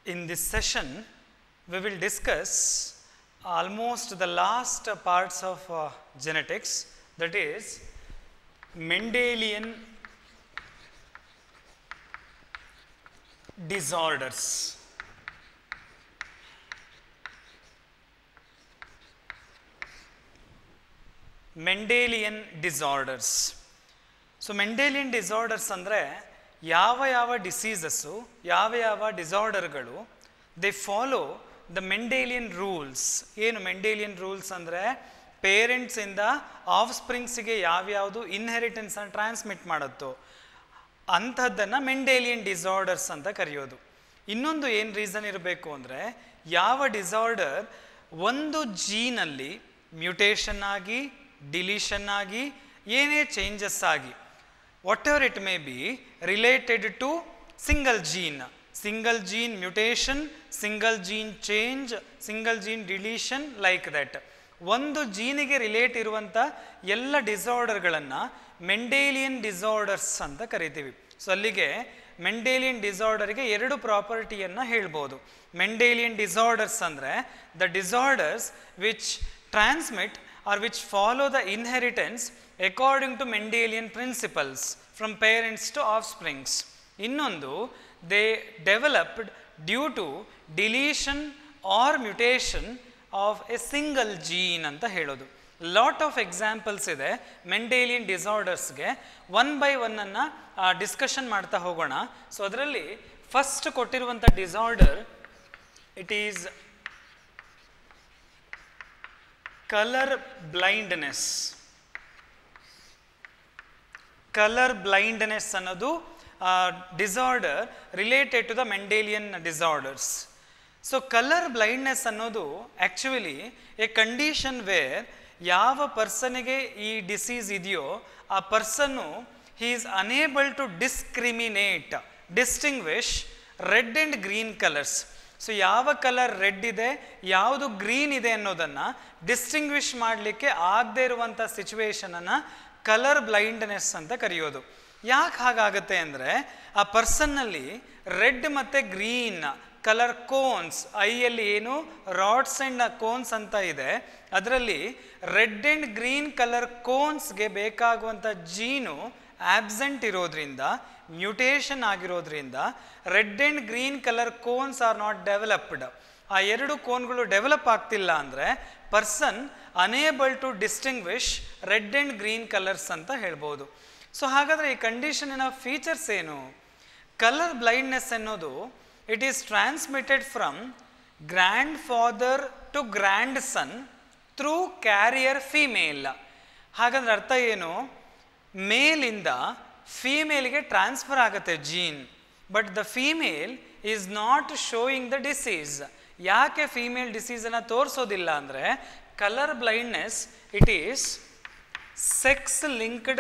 In this session, we will discuss almost the last parts of uh, genetics, that is, Mendelian disorders. Mendelian disorders so Mendelian disorders ಅಂದರೆ ಯಾವ ಯಾವ diseases ಯಾವ ಯಾವ ಡಿಸಾರ್ಡರ್ಗಳು they follow the Mendelian rules ಏನು Mendelian rules ಅಂದರೆ ಪೇರೆಂಟ್ಸಿಂದ of ಸ್ಪ್ರಿಂಗ್ಸಿಗೆ ಯಾವ್ಯಾವುದು ಇನ್ಹೆರಿಟೆನ್ಸನ್ನು ಟ್ರಾನ್ಸ್ಮಿಟ್ ಮಾಡುತ್ತೋ ಅಂಥದ್ದನ್ನು ಮೆಂಡೇಲಿಯನ್ ಡಿಸಾರ್ಡರ್ಸ್ ಅಂತ ಕರೆಯೋದು ಇನ್ನೊಂದು ಏನು ರೀಸನ್ ಇರಬೇಕು ಅಂದರೆ ಯಾವ ಡಿಸಾರ್ಡರ್ ಒಂದು ಜೀನಲ್ಲಿ ಮ್ಯೂಟೇಷನ್ ಆಗಿ ಡಿಲೀಷನ್ ಆಗಿ ಏನೇ ಚೇಂಜಸ್ ಆಗಿ whatever it may be related to single gene single gene mutation single gene change single gene deletion like that ಒಂದು ಜೀನಿಗೆ ರಿಲೇಟ್ ಇರುವಂಥ ಎಲ್ಲ ಡಿಸಾರ್ಡರ್ಗಳನ್ನು ಮೆಂಡೇಲಿಯನ್ ಡಿಸಾರ್ಡರ್ಸ್ ಅಂತ ಕರಿತೀವಿ ಸೊ ಅಲ್ಲಿಗೆ ಮೆಂಡೇಲಿಯನ್ ಡಿಸಾರ್ಡರ್ಗೆ ಎರಡು ಪ್ರಾಪರ್ಟಿಯನ್ನು ಹೇಳ್ಬೋದು ಮೆಂಡೇಲಿಯನ್ ಡಿಸಾರ್ಡರ್ಸ್ ಅಂದರೆ the disorders which transmit or which follow the inheritance according to Mendelian principles from parents to offsprings ಇನ್ನೊಂದು they developed due to deletion or mutation of a single gene ಅಂತ ಹೇಳೋದು lot of examples ಇದೆ Mendelian ಡಿಸಾರ್ಡರ್ಸ್ಗೆ one by ಒನ್ನನ್ನು discussion ಮಾಡ್ತಾ ಹೋಗೋಣ so ಅದರಲ್ಲಿ first ಕೊಟ್ಟಿರುವಂಥ disorder it is colour blindness colour blindness ಅನ್ನೋದು disorder related to the Mendelian disorders so colour blindness ಅನ್ನೋದು ಆ್ಯಕ್ಚುಲಿ ಎ ಕಂಡೀಷನ್ ವೇರ್ ಯಾವ ಪರ್ಸನಿಗೆ ಈ ಡಿಸೀಸ್ ಇದೆಯೋ ಆ person he is unable to discriminate distinguish red and green colours so ಯಾವ colour red ಇದೆ ಯಾವುದು ಗ್ರೀನ್ ಇದೆ ಅನ್ನೋದನ್ನು ಡಿಸ್ಟಿಂಗ್ವಿಶ್ ಮಾಡಲಿಕ್ಕೆ ಆಗದೆ ಇರುವಂಥ ಸಿಚುವೇಶನನ್ನು ಕಲರ್ ಬ್ಲೈಂಡ್ನೆಸ್ ಅಂತ ಕರೆಯೋದು ಯಾಕೆ ಹಾಗಾಗತ್ತೆ ಅಂದರೆ ಆ ಪರ್ಸನ್ನಲ್ಲಿ ರೆಡ್ ಮತ್ತು ಗ್ರೀನ್ ಕಲರ್ ಕೋನ್ಸ್ ಐಯಲ್ಲಿ ಏನು ರಾಡ್ಸ್ ಆ್ಯಂಡ್ ಕೋನ್ಸ್ ಅಂತ ಇದೆ ಅದರಲ್ಲಿ ರೆಡ್ ಆ್ಯಂಡ್ ಗ್ರೀನ್ ಕಲರ್ ಕೋನ್ಸ್ಗೆ ಬೇಕಾಗುವಂಥ ಜೀನು ಆಬ್ಸೆಂಟ್ ಇರೋದ್ರಿಂದ ಮ್ಯೂಟೇಷನ್ ಆಗಿರೋದ್ರಿಂದ red and green colour cones are not developed ಆ ಎರಡು ಕೋನ್ಗಳು ಡೆವಲಪ್ ಆಗ್ತಿಲ್ಲ ಅಂದರೆ person unable to distinguish red and green colours ಅಂತ ಹೇಳ್ಬೋದು ಸೊ ಹಾಗಾದರೆ ಈ ಕಂಡೀಷನಿನ ಫೀಚರ್ಸ್ ಏನು ಕಲರ್ ಬ್ಲೈಂಡ್ನೆಸ್ ಅನ್ನೋದು it is transmitted from grandfather to grandson through carrier female ಹಾಗಂದ್ರೆ ಅರ್ಥ ಏನು ಮೇಲಿಂದ ಫೀಮೇಲ್ಗೆ ಟ್ರಾನ್ಸ್ಫರ್ ಆಗುತ್ತೆ gene but the female is not showing the disease ಯಾಕೆ ಫೀಮೇಲ್ ಡಿಸೀಸನ್ನು ತೋರಿಸೋದಿಲ್ಲ ಅಂದರೆ colour blindness it is sex linked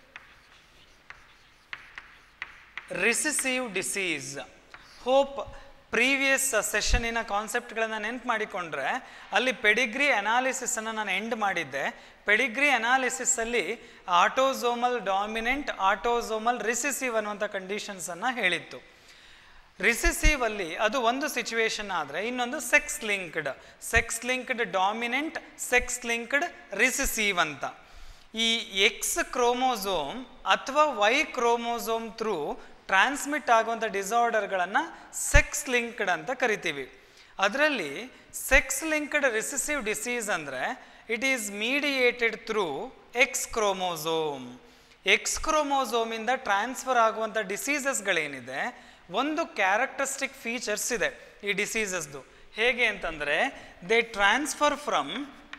recessive disease hope previous ಸೆಷನ್ನಿನ ಕಾನ್ಸೆಪ್ಟ್ಗಳನ್ನು ನೆನ್ಪು ಮಾಡಿಕೊಂಡ್ರೆ ಅಲ್ಲಿ ಪೆಡಿಗ್ರಿ ಅನಾಲಿಸಿಸನ್ನು ನಾನು ಎಂಡ್ ಮಾಡಿದ್ದೆ ಪೆಡಿಗ್ರಿ ಅನಾಲಿಸಿಸಲ್ಲಿ ಆಟೋಸೋಮಲ್ ಡಾಮಿನೆಂಟ್ ಆಟೋಸೋಮಲ್ ರಿಸಿಸಿವ್ ಅನ್ನುವಂಥ ಕಂಡೀಷನ್ಸನ್ನು ಹೇಳಿತ್ತು ರಿಸಿಸಿವ್ ಅಲ್ಲಿ ಅದು ಒಂದು ಸಿಚುವೇಶನ್ ಆದರೆ ಇನ್ನೊಂದು sex linked sex linked dominant sex linked recessive ಅಂತ ಈ ಎಕ್ಸ್ ಕ್ರೋಮೋಸೋಮ್ ಅಥವಾ ವೈ ಕ್ರೋಮೋಸೋಮ್ ಥ್ರೂ ಟ್ರಾನ್ಸ್ಮಿಟ್ ಆಗುವಂಥ ಡಿಸಾರ್ಡರ್ಗಳನ್ನು ಸೆಕ್ಸ್ ಲಿಂಕ್ಡ್ ಅಂತ ಕರಿತೀವಿ ಅದರಲ್ಲಿ ಸೆಕ್ಸ್ ಲಿಂಕ್ಡ್ ರಿಸಿಸಿವ್ ಡಿಸೀಸ್ ಅಂದರೆ it is mediated through X chromosome X ಕ್ರೋಮೋಸೋಮಿಂದ ಟ್ರಾನ್ಸ್ಫರ್ ಆಗುವಂಥ ಡಿಸೀಸಸ್ಗಳೇನಿದೆ ಒಂದು ಕ್ಯಾರೆಕ್ಟರಿಸ್ಟಿಕ್ ಫೀಚರ್ಸ್ ಇದೆ ಈ ಡಿಸೀಸಸ್ದು ಹೇಗೆ ಅಂತಂದರೆ they transfer from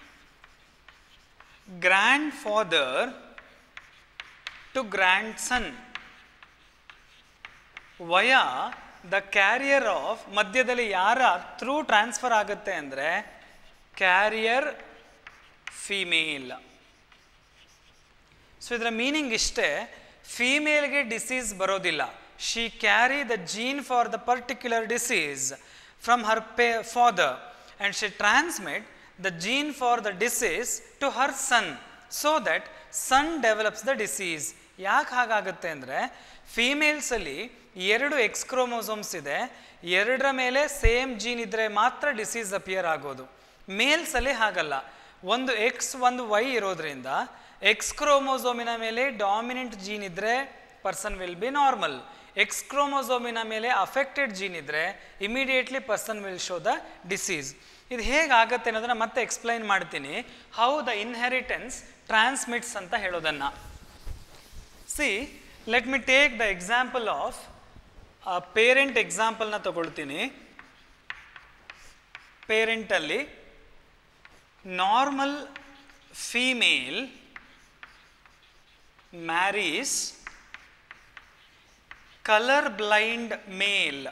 grandfather to grandson via the carrier of ಮಧ್ಯದಲ್ಲಿ ಯಾರ ಥ್ರೂ ಟ್ರಾನ್ಸ್ಫರ್ ಆಗುತ್ತೆ ಅಂದರೆ ಕ್ಯಾರಿಯರ್ ಫಿಮೇಲ್ ಸೊ ಇದರ ಮೀನಿಂಗ್ ಇಷ್ಟೇ ಫೀಮೇಲ್ಗೆ ಡಿಸೀಸ್ ಬರೋದಿಲ್ಲ she carry the gene for the particular disease from her ಪೇ father and she transmit the gene for the disease to her son so that son develops the disease ಯಾಕೆ ಹಾಗಾಗುತ್ತೆ ಅಂದರೆ ಫೀಮೇಲ್ಸಲ್ಲಿ ಎರಡು X chromosomes ಇದೆ ಎರಡರ ಮೇಲೆ same gene ಇದ್ದರೆ ಮಾತ್ರ ಡಿಸೀಸ್ ಅಪಿಯರ್ ಆಗೋದು ಮೇಲ್ಸಲ್ಲಿ ಹಾಗಲ್ಲ ಒಂದು ಎಕ್ಸ್ ಒಂದು ವೈ ಇರೋದ್ರಿಂದ ಎಕ್ಸ್ ಕ್ರೋಮೋಸೋಮಿನ ಮೇಲೆ ಡಾಮಿನೆಂಟ್ ಜೀನ್ ಇದ್ದರೆ person will be normal X ಕ್ರೋಮೋಸೋಮಿನ ಮೇಲೆ ಅಫೆಕ್ಟೆಡ್ ಜೀನ್ ಇದ್ದರೆ immediately person will show the disease ಇದು ಹೇಗಾಗತ್ತೆ ಅನ್ನೋದನ್ನ ಮತ್ತೆ ಎಕ್ಸ್ಪ್ಲೈನ್ ಮಾಡ್ತೀನಿ ಹೌ ದ ಇನ್ಹೆರಿಟೆನ್ಸ್ ಟ್ರಾನ್ಸ್ಮಿಟ್ಸ್ ಅಂತ ಹೇಳೋದನ್ನು see let me take the example of parent ಎಕ್ಸಾಂಪಲ್ನ ತಗೊಳ್ತೀನಿ ಪೇರೆಂಟಲ್ಲಿ normal female marries colour blind male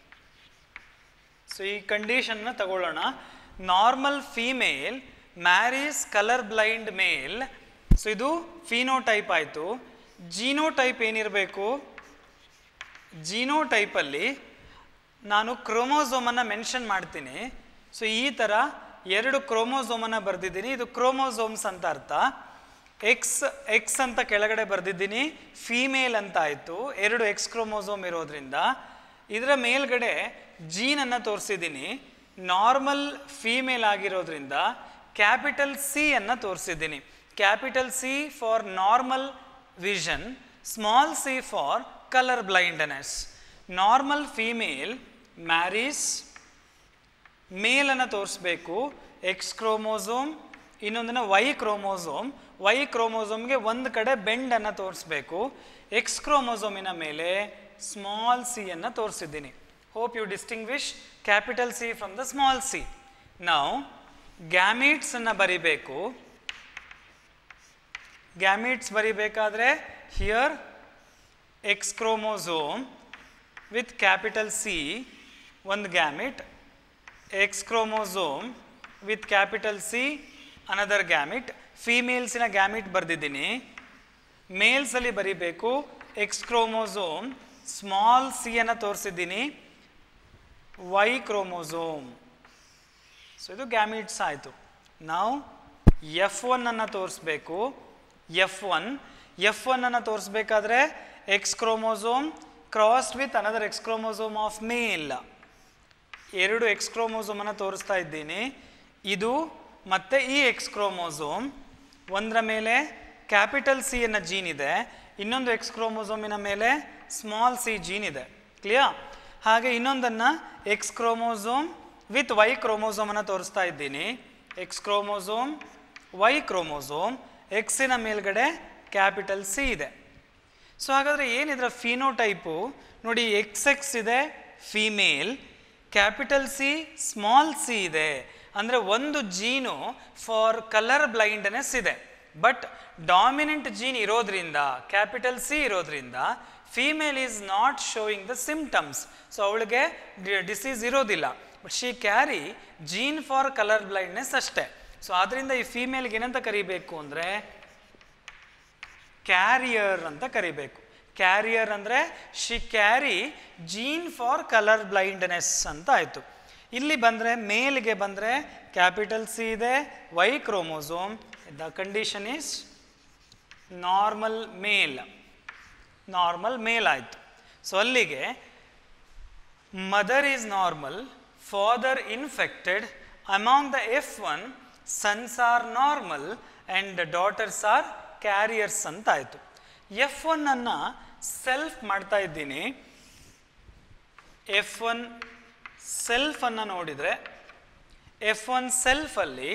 so ಈ ಕಂಡೀಷನ್ನ ತಗೊಳ್ಳೋಣ normal female marries colour blind male so ಇದು ಫಿನೋಟೈಪ್ ಆಯಿತು ಜೀನೋಟೈಪ್ ಏನಿರಬೇಕು ಜೀನೋಟೈಪಲ್ಲಿ ನಾನು ಕ್ರೋಮೋಸೋಮನ್ನು ಮೆನ್ಷನ್ ಮಾಡ್ತೀನಿ ಸೊ ಈ ಥರ ಎರಡು ಕ್ರೋಮೋಸೋಮನ್ನು ಬರೆದಿದ್ದೀನಿ ಇದು ಕ್ರೋಮೋಸೋಮ್ಸ್ ಅಂತ ಅರ್ಥ ಎಕ್ಸ್ ಎಕ್ಸ್ ಅಂತ ಕೆಳಗಡೆ ಬರೆದಿದ್ದೀನಿ ಫೀಮೇಲ್ ಅಂತ ಆಯಿತು ಎರಡು ಎಕ್ಸ್ ಕ್ರೋಮೋಸೋಮ್ ಇರೋದ್ರಿಂದ ಇದರ ಮೇಲ್ಗಡೆ ಜೀನನ್ನು ತೋರಿಸಿದ್ದೀನಿ ನಾರ್ಮಲ್ ಫೀಮೇಲ್ ಆಗಿರೋದ್ರಿಂದ ಕ್ಯಾಪಿಟಲ್ ಸಿ ಅನ್ನು ತೋರಿಸಿದ್ದೀನಿ capital C for normal vision small C for colour blindness normal female marries ಮೇಲನ್ನು ತೋರಿಸ್ಬೇಕು ಎಕ್ಸ್ ಕ್ರೋಮೋಸೋಮ್ ಇನ್ನೊಂದನ್ನು ವೈ ಕ್ರೋಮೋಸೋಮ್ ವೈ ಕ್ರೋಮೋಸೋಮ್ಗೆ ಒಂದು ಕಡೆ ಬೆಂಡನ್ನು ತೋರಿಸ್ಬೇಕು ಎಕ್ಸ್ ಕ್ರೋಮೋಸೋಮಿನ ಮೇಲೆ ಸ್ಮಾಲ್ ಸಿ ಅನ್ನು ತೋರಿಸಿದ್ದೀನಿ hope you distinguish capital C from the small C ನಾವು ಗ್ಯಾಮೀಟ್ಸನ್ನು ಬರಿಬೇಕು ಗ್ಯಾಮೀಟ್ಸ್ ಬರಿಬೇಕಾದ್ರೆ here X chromosome with capital C ಒಂದು gamete X chromosome with capital C another gamete ಫೀಮೇಲ್ಸಿನ ಗ್ಯಾಮಿಟ್ ಬರೆದಿದ್ದೀನಿ ಮೇಲ್ಸಲ್ಲಿ ಬರಿಬೇಕು ಎಕ್ಸ್ ಕ್ರೋಮೋಸೋಮ್ ಸ್ಮಾಲ್ ಸಿ ಅನ್ನು ತೋರಿಸಿದ್ದೀನಿ ವೈ ಕ್ರೋಮೋಸೋಮ್ ಸೊ ಇದು ಗ್ಯಾಮಿಟ್ಸ್ ಆಯಿತು ನಾವು ಎಫ್ ಒನ್ ಅನ್ನು ತೋರಿಸ್ಬೇಕು ಎಫ್ ಒನ್ ಎಫ್ ಒನ್ ಅನ್ನು ತೋರಿಸ್ಬೇಕಾದ್ರೆ X chromosome crossed with another X chromosome of male ಎರಡು ಎಕ್ಸ್ ಕ್ರೋಮೋಸೋಮನ್ನು ತೋರಿಸ್ತಾ ಇದ್ದೀನಿ ಇದು ಮತ್ತು ಈ ಎಕ್ಸ್ ಕ್ರೋಮೋಸೋಮ್ ಒಂದರ ಮೇಲೆ ಕ್ಯಾಪಿಟಲ್ ಸಿ ಅನ್ನೋ ಜೀನ್ ಇದೆ ಇನ್ನೊಂದು ಎಕ್ಸ್ ಕ್ರೋಮೋಸೋಮಿನ ಮೇಲೆ ಸ್ಮಾಲ್ ಸಿ ಜೀನ್ ಇದೆ ಕ್ಲಿಯರ್ ಹಾಗೆ ಇನ್ನೊಂದನ್ನು ಎಕ್ಸ್ ಕ್ರೋಮೋಸೋಮ್ ವಿತ್ ವೈ ಕ್ರೋಮೋಸೋಮನ್ನು ತೋರಿಸ್ತಾ ಇದ್ದೀನಿ ಎಕ್ಸ್ ಕ್ರೋಮೋಸೋಮ್ ವೈ ಕ್ರೋಮೋಸೋಮ್ ಎಕ್ಸಿನ ಮೇಲ್ಗಡೆ ಕ್ಯಾಪಿಟಲ್ ಸಿ ಇದೆ ಸೊ ಹಾಗಾದರೆ ಏನಿದ್ರ ಫಿನೋಟೈಪು ನೋಡಿ ಎಕ್ಸ್ ಎಕ್ಸ್ ಇದೆ female capital C small C ಇದೆ ಅಂದರೆ ಒಂದು ಜೀನು ಫಾರ್ ಕಲರ್ ಬ್ಲೈಂಡ್ನೆಸ್ ಇದೆ ಬಟ್ ಡಾಮಿನೆಂಟ್ ಜೀನ್ ಇರೋದ್ರಿಂದ ಕ್ಯಾಪಿಟಲ್ ಸಿ ಇರೋದ್ರಿಂದ female is not showing the symptoms so ಅವಳಿಗೆ ಡಿಸೀಸ್ ಇರೋದಿಲ್ಲ but she carry gene for colour blindness ಅಷ್ಟೇ ಸೊ ಆದ್ದರಿಂದ ಈ ಫೀಮೇಲ್ಗೆ ಏನಂತ ಕರಿಬೇಕು ಅಂದರೆ ಕ್ಯಾರಿಯರ್ ಅಂತ ಕರಿಬೇಕು ಕ್ಯಾರಿಯರ್ ಅಂದರೆ she carry gene for colour blindness ಅಂತ ಆಯಿತು ಇಲ್ಲಿ ಬಂದರೆ ಮೇಲ್ಗೆ ಬಂದರೆ ಕ್ಯಾಪಿಟಲ್ ಸಿ ಇದೆ Y chromosome the condition is normal male normal male ಆಯಿತು ಸೊ ಅಲ್ಲಿಗೆ mother is normal father infected among the F one sons are normal and daughters are carriers ಅಂತ ಆಯಿತು ಎಫ್ ಒನ್ ಅನ್ನು ಸೆಲ್ಫ್ ಮಾಡ್ತಾ ಇದ್ದೀನಿ F one ಸೆಲ್ಫನ್ನು ನೋಡಿದರೆ F one ಸೆಲ್ಫಲ್ಲಿ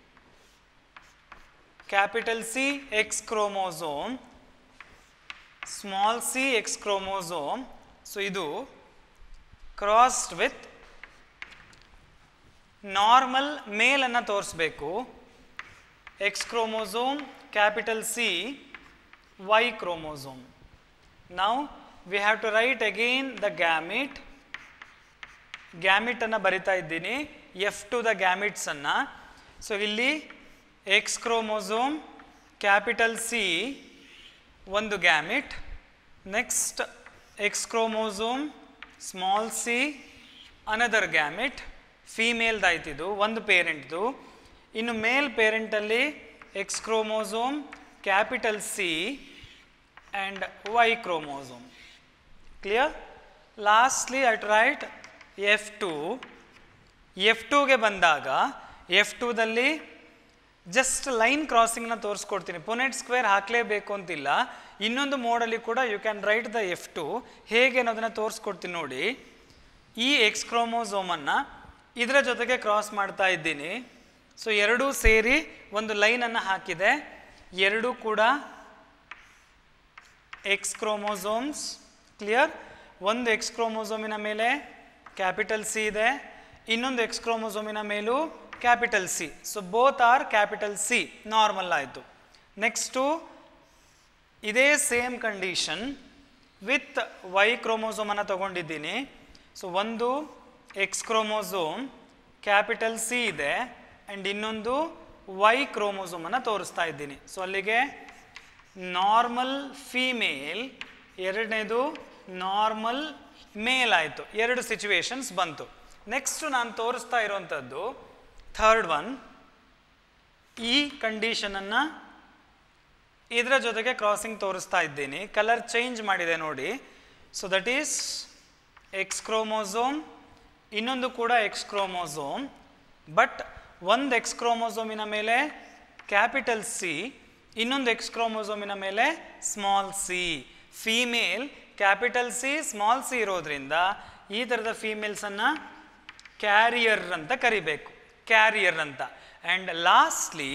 capital C X chromosome small C X chromosome so ಇದು crossed with normal ಮೇಲನ್ನು ತೋರಿಸ್ಬೇಕು X chromosome capital C Y chromosome ನಾವು we have to write again the gamete ಗ್ಯಾಮಿಟನ್ನು ಬರಿತಾ ಇದ್ದೀನಿ ಎಫ್ ಟು ದ ಗ್ಯಾಮಿಟ್ಸನ್ನು ಸೊ ಇಲ್ಲಿ ಎಕ್ಸ್ ಕ್ರೋಮೋಸೋಮ್ ಕ್ಯಾಪಿಟಲ್ ಸಿ ಒಂದು gamete next X chromosome small C another gamete ಫೀಮೇಲ್ದಾಯ್ತಿದು ಒಂದು ಪೇರೆಂಟ್ದು ಇನ್ನು ಮೇಲ್ ಪೇರೆಂಟಲ್ಲಿ X chromosome capital C and Y chromosome clear lastly at right F two F ಟೂಗೆ ಬಂದಾಗ ಎಫ್ ಟೂದಲ್ಲಿ ಜಸ್ಟ್ ಲೈನ್ ಕ್ರಾಸಿಂಗ್ನ ತೋರಿಸ್ಕೊಡ್ತೀನಿ ಪೊನೆಟ್ ಸ್ಕ್ವೇರ್ ಹಾಕಲೇಬೇಕು ಅಂತಿಲ್ಲ ಇನ್ನೊಂದು ಮೋಡಲ್ಲಿ ಕೂಡ you can write the F two ಹೇಗೆ ಅನ್ನೋದನ್ನು ತೋರಿಸ್ಕೊಡ್ತೀನಿ ನೋಡಿ ಈ ಎಕ್ಸ್ ಕ್ರೋಮೋಸೋಮನ್ನು ಇದರ ಜೊತೆಗೆ ಕ್ರಾಸ್ ಮಾಡ್ತಾ ಇದ್ದೀನಿ ಸೊ ಎರಡೂ ಸೇರಿ ಒಂದು ಲೈನನ್ನು ಹಾಕಿದೆ ಎರಡೂ ಕೂಡ ಎಕ್ಸ್ ಕ್ರೋಮೋಸೋಮ್ಸ್ ಕ್ಲಿಯರ್ ಒಂದು ಎಕ್ಸ್ ಕ್ರೋಮೋಸೋಮಿನ ಮೇಲೆ ಕ್ಯಾಪಿಟಲ್ ಸಿ ಇದೆ ಇನ್ನೊಂದು ಎಕ್ಸ್ ಕ್ರೋಮೋಸೋಮಿನ ಮೇಲೂ capital C so both are capital C normal ಆಯಿತು ನೆಕ್ಸ್ಟು ಇದೇ ಸೇಮ್ ಕಂಡೀಷನ್ ವಿತ್ ವೈ ಕ್ರೋಮೋಸೋಮನ್ನು ತಗೊಂಡಿದ್ದೀನಿ ಸೊ ಒಂದು ಎಕ್ಸ್ ಕ್ರೋಮೋಸೋಮ್ ಕ್ಯಾಪಿಟಲ್ ಸಿ ಇದೆ ಆ್ಯಂಡ್ ಇನ್ನೊಂದು ವೈ ಕ್ರೋಮೋಸೋಮನ್ನು ತೋರಿಸ್ತಾ ಇದ್ದೀನಿ ಸೊ ಅಲ್ಲಿಗೆ ನಾರ್ಮಲ್ ಫೀಮೇಲ್ ಎರಡನೇದು ನಾರ್ಮಲ್ ಮೇಲ್ ಆಯಿತು ಎರಡು ಸಿಚುವೇಶನ್ಸ್ ಬಂತು ನೆಕ್ಸ್ಟ್ ನಾನು ತೋರಿಸ್ತಾ ಇರುವಂಥದ್ದು ಥರ್ಡ್ ಒನ್ ಈ ಕಂಡೀಷನನ್ನು ಇದರ ಜೊತೆಗೆ ಕ್ರಾಸಿಂಗ್ ತೋರಿಸ್ತಾ ಇದ್ದೀನಿ ಕಲರ್ ಚೇಂಜ್ ಮಾಡಿದೆ ನೋಡಿ so that is X chromosome ಇನ್ನೊಂದು ಕೂಡ ಎಕ್ಸ್ ಕ್ರೋಮೋಸೋಮ್ ಬಟ್ ಒಂದು ಎಕ್ಸ್ ಕ್ರೋಮೋಸೋಮಿನ ಮೇಲೆ ಕ್ಯಾಪಿಟಲ್ ಸಿ ಇನ್ನೊಂದು ಎಕ್ಸ್ ಕ್ರೋಮೋಸೋಮಿನ ಮೇಲೆ small C female capital C small C ಇರೋದ್ರಿಂದ ಈ ಥರದ ಫೀಮೇಲ್ಸನ್ನು ಕ್ಯಾರಿಯರ್ ಅಂತ ಕರಿಬೇಕು ಕ್ಯಾರಿಯರ್ ಅಂತ and lastly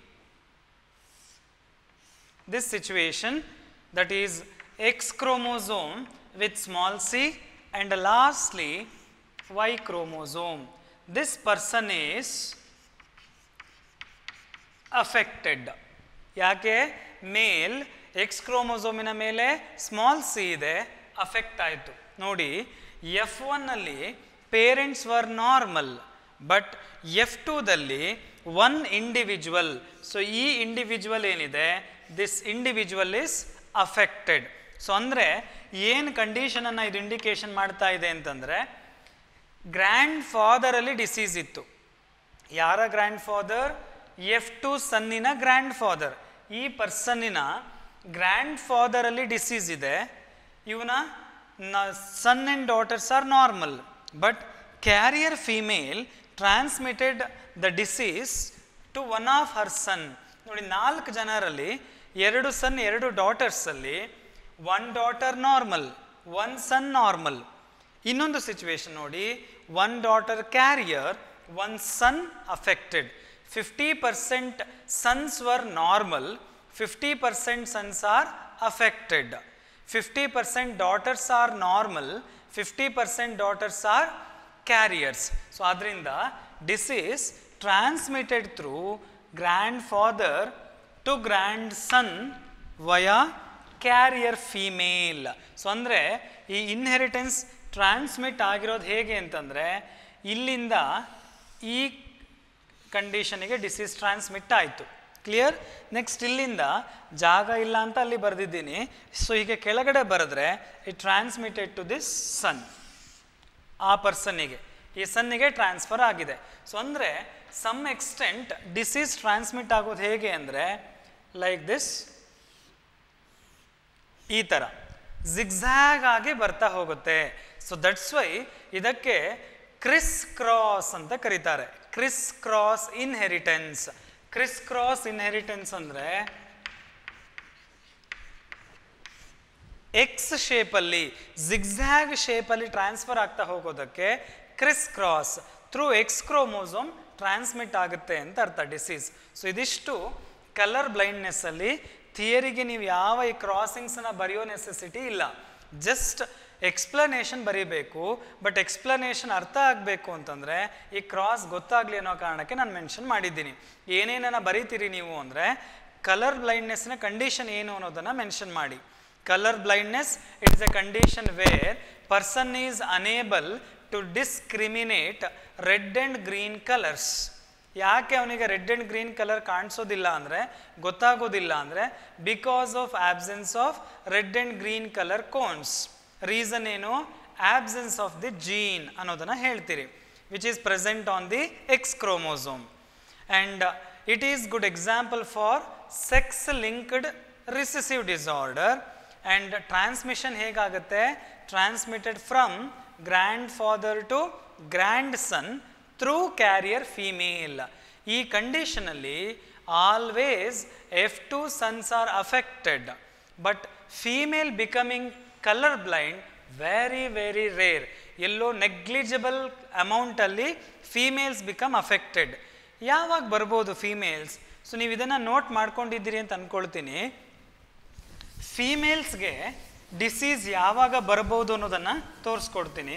this situation that is X chromosome with small c and lastly Y chromosome. This person is affected. ಯಾಕೆ ಮೇಲ್ ಎಕ್ಸ್ ಕ್ರೋಮೋಸೋಮಿನ ಮೇಲೆ ಸ್ಮಾಲ್ ಸಿ ಇದೆ ಅಫೆಕ್ಟ್ ಆಯಿತು ನೋಡಿ ಎಫ್ ಒನ್ನಲ್ಲಿ parents were normal but F ಟೂದಲ್ಲಿ ಒನ್ ಇಂಡಿವಿಜುವಲ್ ಸೊ ಈ individual ಏನಿದೆ this individual is affected so ಅಂದರೆ ಏನು ಕಂಡೀಷನನ್ನು ಇದು ಇಂಡಿಕೇಶನ್ ಮಾಡ್ತಾ ಇದೆ ಅಂತಂದರೆ ಗ್ರ್ಯಾಂಡ್ ಫಾದರಲ್ಲಿ ಡಿಸೀಸ್ ಇತ್ತು ಯಾರ ಗ್ರ್ಯಾಂಡ್ ಫಾದರ್ ಎಫ್ ಟು ಸನ್ನಿನ ಗ್ರ್ಯಾಂಡ್ ಫಾದರ್ ಈ ಪರ್ಸನ್ನಿನ ಗ್ರ್ಯಾಂಡ್ ಫಾದರಲ್ಲಿ ಡಿಸೀಸ್ ಇದೆ ಇವನ son and daughters are normal but carrier female transmitted the disease to one of her son ನೋಡಿ ನಾಲ್ಕು ಜನರಲ್ಲಿ ಎರಡು ಸನ್ ಎರಡು ಡಾಟರ್ಸಲ್ಲಿ one daughter normal one son normal ಇನ್ನೊಂದು ಸಿಚುವೇಶನ್ ನೋಡಿ one daughter carrier one son affected fifty percent sons were normal fifty percent sons are affected fifty percent daughters are normal fifty percent daughters are carriers so ಆದ್ದರಿಂದ disease transmitted through grandfather to grandson via carrier female so ಅಂದರೆ ಈ inheritance transmit ಆಗಿರೋದು ಹೇಗೆ ಅಂತಂದರೆ ಇಲ್ಲಿಂದ ಈ ಕಂಡೀಷನಿಗೆ disease transmit ಆಯಿತು ಕ್ಲಿಯರ್ ನೆಕ್ಸ್ಟ್ ಇಲ್ಲಿಂದ ಜಾಗ ಇಲ್ಲ ಅಂತ ಅಲ್ಲಿ ಬರೆದಿದ್ದೀನಿ ಸೊ ಹೀಗೆ ಕೆಳಗಡೆ ಬರೆದ್ರೆ it transmitted to this son ಆ ಪರ್ಸನ್ನಿಗೆ ಈ ಸನ್ನಿಗೆ ಟ್ರಾನ್ಸ್ಫರ್ ಆಗಿದೆ ಸೊ ಅಂದರೆ ಸಮ್ ಎಕ್ಸ್ಟೆಂಟ್ ಡಿಸೀಸ್ ಟ್ರಾನ್ಸ್ಮಿಟ್ ಆಗೋದು ಹೇಗೆ ಅಂದರೆ ಲೈಕ್ ದಿಸ್ ಈ ಥರ ಜಿಗ್ಝ್ಯಾಗ್ ಆಗಿ ಬರ್ತಾ ಹೋಗುತ್ತೆ ಸೊ ದಟ್ಸ್ ವೈ ಇದಕ್ಕೆ ಕ್ರಿಸ್ ಕ್ರಾಸ್ ಅಂತ ಕರೀತಾರೆ crisscross inheritance crisscross inheritance ಅಂದರೆ ಎಕ್ಸ್ ಶೇಪಲ್ಲಿ ಜಿಗ್ಝ್ಯಾಗ್ ಶೇಪಲ್ಲಿ ಟ್ರಾನ್ಸ್ಫರ್ ಆಗ್ತಾ ಹೋಗೋದಕ್ಕೆ crisscross through X chromosome transmit ಆಗುತ್ತೆ ಅಂತ ಅರ್ಥ ಡಿಸೀಸ್ ಸೊ ಇದಿಷ್ಟು ಕಲರ್ ಬ್ಲೈಂಡ್ನೆಸ್ಸಲ್ಲಿ ಥಿಯರಿಗೆ ನೀವು ಯಾವ ಈ ಕ್ರಾಸಿಂಗ್ಸನ್ನ ಬರೆಯೋ ನೆಸೆಸಿಟಿ ಇಲ್ಲ ಜಸ್ಟ್ ಎಕ್ಸ್ಪ್ಲನೇಷನ್ ಬರೀಬೇಕು ಬಟ್ ಎಕ್ಸ್ಪ್ಲನೇಷನ್ ಅರ್ಥ ಆಗಬೇಕು ಅಂತಂದರೆ ಈ ಕ್ರಾಸ್ ಗೊತ್ತಾಗಲಿ ಅನ್ನೋ ಕಾರಣಕ್ಕೆ ನಾನು ಮೆನ್ಷನ್ ಮಾಡಿದ್ದೀನಿ ಏನೇನನ್ನ ಬರೀತೀರಿ ನೀವು ಅಂದರೆ ಕಲರ್ ಬ್ಲೈಂಡ್ನೆಸ್ನ ಕಂಡೀಷನ್ ಏನು ಅನ್ನೋದನ್ನು ಮೆನ್ಷನ್ ಮಾಡಿ colour blindness it is a condition where person is unable to discriminate red and green colours ಯಾಕೆ ಅವನಿಗೆ ರೆಡ್ ಆ್ಯಂಡ್ ಗ್ರೀನ್ ಕಲರ್ ಕಾಣಿಸೋದಿಲ್ಲ ಅಂದರೆ ಗೊತ್ತಾಗೋದಿಲ್ಲ ಅಂದರೆ because of absence of red and green colour cones reason ಏನು absence of the gene ಅನ್ನೋದನ್ನು ಹೇಳ್ತೀರಿ which is present on the X chromosome and it is good example for sex linked recessive disorder and transmission ಹೇಗಾಗುತ್ತೆ transmitted from grandfather to grandson through carrier female ಈ ಕಂಡೀಷನಲ್ಲಿ always F two sons are affected but female becoming colour blind very very rare ಎಲ್ಲೋ negligible ಅಮೌಂಟಲ್ಲಿ females become affected ಯಾವಾಗ ಬರ್ಬೋದು females so ನೀವು ಇದನ್ನು note ಮಾಡ್ಕೊಂಡಿದ್ದೀರಿ ಅಂತ ಅಂದ್ಕೊಳ್ತೀನಿ ಫೀಮೇಲ್ಸ್ಗೆ ಡಿಸೀಸ್ ಯಾವಾಗ ಬರ್ಬೋದು ಅನ್ನೋದನ್ನು ತೋರಿಸ್ಕೊಡ್ತೀನಿ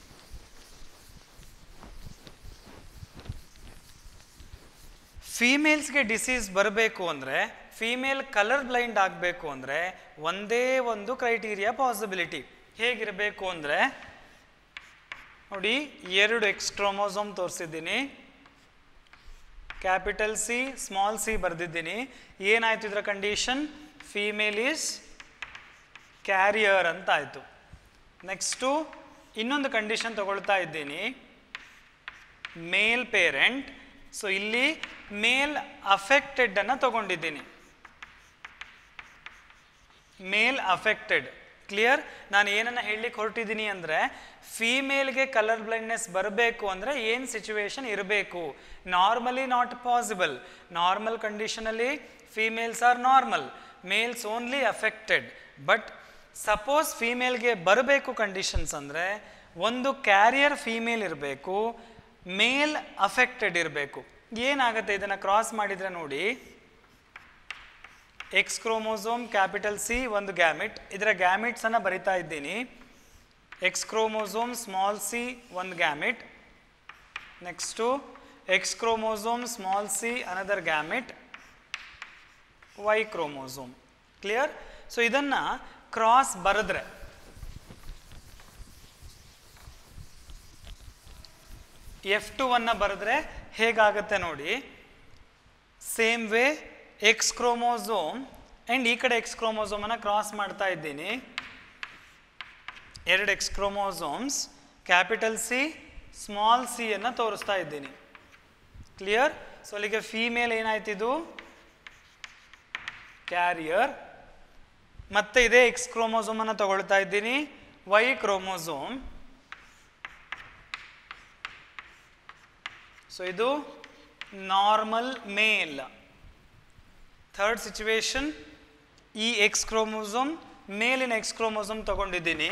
ಫೀಮೇಲ್ಸ್ಗೆ ಡಿಸೀಸ್ ಬರಬೇಕು ಅಂದರೆ ಫೀಮೇಲ್ ಕಲರ್ ಬ್ಲೈಂಡ್ ಆಗಬೇಕು ಅಂದರೆ ಒಂದೇ ಒಂದು ಕ್ರೈಟೀರಿಯಾ ಪಾಸಿಬಿಲಿಟಿ ಹೇಗಿರಬೇಕು ಅಂದರೆ ನೋಡಿ ಎರಡು ಎಕ್ಸ್ಟ್ರೋಮೋಸೋಮ್ ತೋರಿಸಿದ್ದೀನಿ ಕ್ಯಾಪಿಟಲ್ ಸಿ ಸ್ಮಾಲ್ ಸಿ ಬರೆದಿದ್ದೀನಿ ಏನಾಯ್ತು ಇದರ ಕಂಡೀಷನ್ ಫೀಮೇಲ್ ಈಸ್ ಕ್ಯಾರಿಯರ್ ಅಂತ ಆಯಿತು ನೆಕ್ಸ್ಟು ಇನ್ನೊಂದು ಕಂಡೀಷನ್ ತಗೊಳ್ತಾ ಇದ್ದೀನಿ ಮೇಲ್ ಪೇರೆಂಟ್ ಸೊ ಇಲ್ಲಿ ಮೇಲ್ ಅಫೆಕ್ಟೆಡ್ ಅನ್ನು ತಗೊಂಡಿದ್ದೀನಿ ಮೇಲ್ ಅಫೆಕ್ಟೆಡ್ ಕ್ಲಿಯರ್ ನಾನು ಏನನ್ನ ಹೇಳಲಿಕ್ಕೆ ಹೊರಟಿದ್ದೀನಿ ಅಂದರೆ ಫೀಮೇಲ್ಗೆ ಕಲರ್ ಬ್ಲೈಂಡ್ನೆಸ್ ಬರಬೇಕು ಅಂದರೆ ಏನು ಸಿಚುವೇಶನ್ ಇರಬೇಕು ನಾರ್ಮಲಿ ನಾಟ್ ಪಾಸಿಬಲ್ ನಾರ್ಮಲ್ ಕಂಡೀಷನಲ್ಲಿ females are normal males only affected but suppose ಫೀಮೇಲ್ಗೆ ಬರಬೇಕು ಕಂಡೀಷನ್ಸ್ ಅಂದರೆ ಒಂದು ಕ್ಯಾರಿಯರ್ ಫೀಮೇಲ್ ಇರಬೇಕು ಮೇಲ್ ಅಫೆಕ್ಟೆಡ್ ಇರಬೇಕು ಏನಾಗುತ್ತೆ ಇದನ್ನು ಕ್ರಾಸ್ ಮಾಡಿದರೆ ನೋಡಿ ಎಕ್ಸ್ ಕ್ರೋಮೋಸೋಮ್ ಕ್ಯಾಪಿಟಲ್ ಸಿ ಒಂದು ಗ್ಯಾಮಿಟ್ ಇದರ ಗ್ಯಾಮಿಟ್ಸನ್ನು ಬರಿತಾ ಇದ್ದೀನಿ ಎಕ್ಸ್ ಕ್ರೋಮೋಸೋಮ್ ಸ್ಮಾಲ್ ಸಿ ಒಂದು gamete next X chromosome small C another gamete Y chromosome clear so ಇದನ್ನು ಕ್ರಾಸ್ ಬರೆದ್ರೆ ಎಫ್ ಟು ಅನ್ನು ಬರೆದ್ರೆ ಹೇಗಾಗುತ್ತೆ ನೋಡಿ same way X chromosome and ಈ ಕಡೆ ಎಕ್ಸ್ ಕ್ರೋಮೋಸೋಮನ್ನು ಕ್ರಾಸ್ ಮಾಡ್ತಾ ಇದ್ದೀನಿ ಎರಡು X chromosomes capital C small C ಅನ್ನು ತೋರಿಸ್ತಾ ಇದ್ದೀನಿ ಕ್ಲಿಯರ್ ಸೊ ಅಲ್ಲಿಗೆ ಫೀಮೇಲ್ ಏನಾಯ್ತಿದು ಕ್ಯಾರಿಯರ್ ಮತ್ತೆ ಇದೇ ಎಕ್ಸ್ ಕ್ರೋಮೋಸೋಮನ್ನು ತಗೊಳ್ತಾ ಇದ್ದೀನಿ ವೈ ಕ್ರೋಮೋಸೋಮ್ ಸೊ ಇದು ನಾರ್ಮಲ್ ಮೇಲ್ ಥರ್ಡ್ ಸಿಚುವೇಶನ್ ಈ ಎಕ್ಸ್ ಕ್ರೋಮೋಸೋಮ್ ಮೇಲಿನ ಎಕ್ಸ್ ಕ್ರೋಮೋಸೋಮ್ ತಗೊಂಡಿದ್ದೀನಿ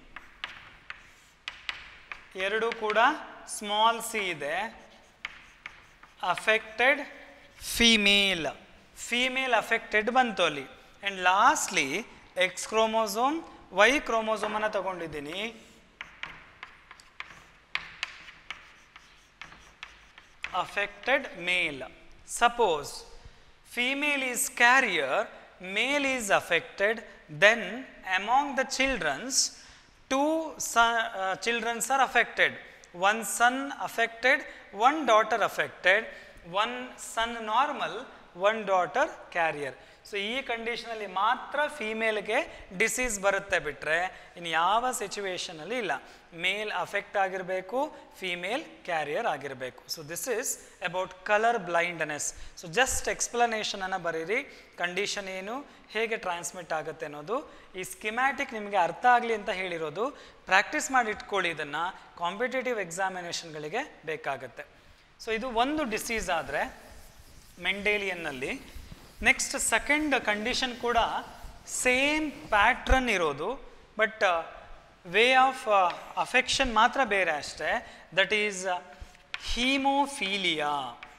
ಎರಡು ಕೂಡ ಸ್ಮಾಲ್ ಸಿ ಇದೆ ಅಫೆಕ್ಟೆಡ್ ಫೀಮೇಲ್ ಫೀಮೇಲ್ ಅಫೆಕ್ಟೆಡ್ ಬಂತು ಅಲ್ಲಿ and lastly X chromosome Y ಕ್ರೋಮೋಸೋಮನ್ನು ತಗೊಂಡಿದ್ದೀನಿ affected male. Suppose female is carrier, male is affected, then among the children's, two son, uh, children are affected. One son affected, one daughter affected, one son normal, one daughter carrier. So ಈ ಕಂಡೀಷನಲ್ಲಿ ಮಾತ್ರ ಫೀಮೇಲ್ಗೆ disease ಬರುತ್ತೆ ಬಿಟ್ಟರೆ ಇನ್ನು ಯಾವ ಸಿಚುವೇಶನಲ್ಲಿ ಇಲ್ಲ male affect ಆಗಿರಬೇಕು ಫೀಮೇಲ್ ಕ್ಯಾರಿಯರ್ ಆಗಿರಬೇಕು so this is about colour blindness so just ಎಕ್ಸ್ಪ್ಲನೇಷನನ್ನು ಬರೀರಿ ಕಂಡೀಷನ್ ಏನು ಹೇಗೆ ಟ್ರಾನ್ಸ್ಮಿಟ್ ಆಗುತ್ತೆ ಅನ್ನೋದು ಈ ಸ್ಕಿಮ್ಯಾಟಿಕ್ ನಿಮಗೆ ಅರ್ಥ ಆಗಲಿ ಅಂತ ಹೇಳಿರೋದು ಪ್ರಾಕ್ಟೀಸ್ ಮಾಡಿ ಇಟ್ಕೊಳ್ಳಿ ಇದನ್ನು ಕಾಂಪಿಟೇಟಿವ್ ಎಕ್ಸಾಮಿನೇಷನ್ಗಳಿಗೆ ಬೇಕಾಗುತ್ತೆ ಸೊ ಇದು ಒಂದು ಡಿಸೀಸ್ ಆದರೆ ಮೆಂಡೇಲಿಯನ್ನಲ್ಲಿ ನೆಕ್ಸ್ಟ್ ಸೆಕೆಂಡ್ ಕಂಡೀಷನ್ ಕೂಡ ಸೇಮ್ ಪ್ಯಾಟ್ರನ್ ಇರೋದು ಬಟ್ ವೇ ಆಫ್ ಅಫೆಕ್ಷನ್ ಮಾತ್ರ ಬೇರೆ ಅಷ್ಟೇ ದಟ್ ಈಸ್ ಹೀಮೋಫೀಲಿಯಾ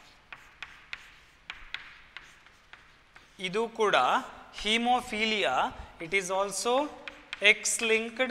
ಇದು ಕೂಡ haemophilia it is also X linked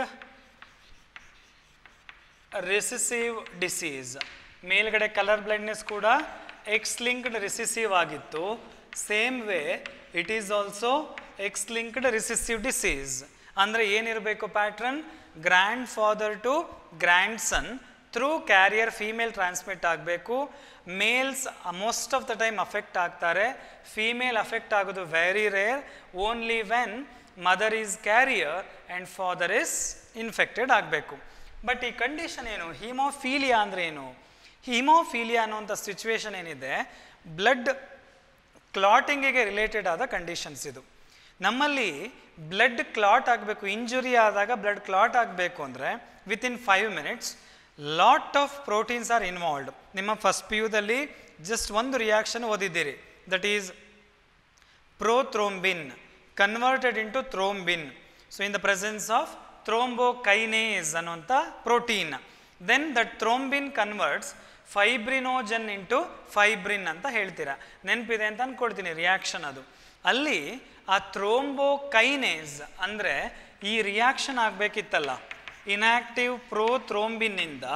recessive disease ಮೇಲ್ಗಡೆ ಕಲರ್ ಬ್ಲೈಂಡ್ನೆಸ್ ಕೂಡ ಎಕ್ಸ್ ಲಿಂಕ್ಡ್ ರಿಸಿಸಿವ್ ಆಗಿತ್ತು same way it is also X linked recessive disease ಅಂದರೆ ಏನಿರಬೇಕು pattern grandfather to grandson through carrier female transmit ಆಗಬೇಕು males most of the time affect ಆಗ್ತಾರೆ female affect ಆಗೋದು very rare only when mother is carrier and father is infected ಆಗಬೇಕು but ಈ condition ಏನು haemophilia ಅಂದರೆ ಏನು haemophilia ಅನ್ನುವಂಥ situation ಏನಿದೆ ಬ್ಲಡ್ ಕ್ಲಾಟಿಂಗಿಗೆ ರಿಲೇಟೆಡ್ ಆದ ಕಂಡೀಷನ್ಸ್ ಇದು ನಮ್ಮಲ್ಲಿ ಬ್ಲಡ್ ಕ್ಲಾಟ್ ಆಗಬೇಕು ಇಂಜುರಿ ಆದಾಗ ಬ್ಲಡ್ ಕ್ಲಾಟ್ ಆಗಬೇಕು ಅಂದರೆ within five minutes lot of proteins are involved ನಿಮ್ಮ ಫಸ್ಟ್ ಪಿ ಯುದಲ್ಲಿ ಜಸ್ಟ್ ಒಂದು ರಿಯಾಕ್ಷನ್ ಓದಿದ್ದೀರಿ that is prothrombin converted into thrombin. So, in the presence of thrombokinase ಅನ್ನುವಂಥ protein then that thrombin converts fibrinogen into fibrin ಅಂತ ಹೇಳ್ತೀರಾ ನೆನಪಿದೆ ಅಂತ ಅಂದ್ಕೊಳ್ತೀನಿ ರಿಯಾಕ್ಷನ್ ಅದು ಅಲ್ಲಿ ಆ ಥ್ರೋಂಬೋಕೈನೇಸ್ ಅಂದರೆ ಈ ರಿಯಾಕ್ಷನ್ ಆಗಬೇಕಿತ್ತಲ್ಲ ಇನ್ಆಕ್ಟಿವ್ ಪ್ರೋಥ್ರೋಂಬಿನ್ನಿಂದ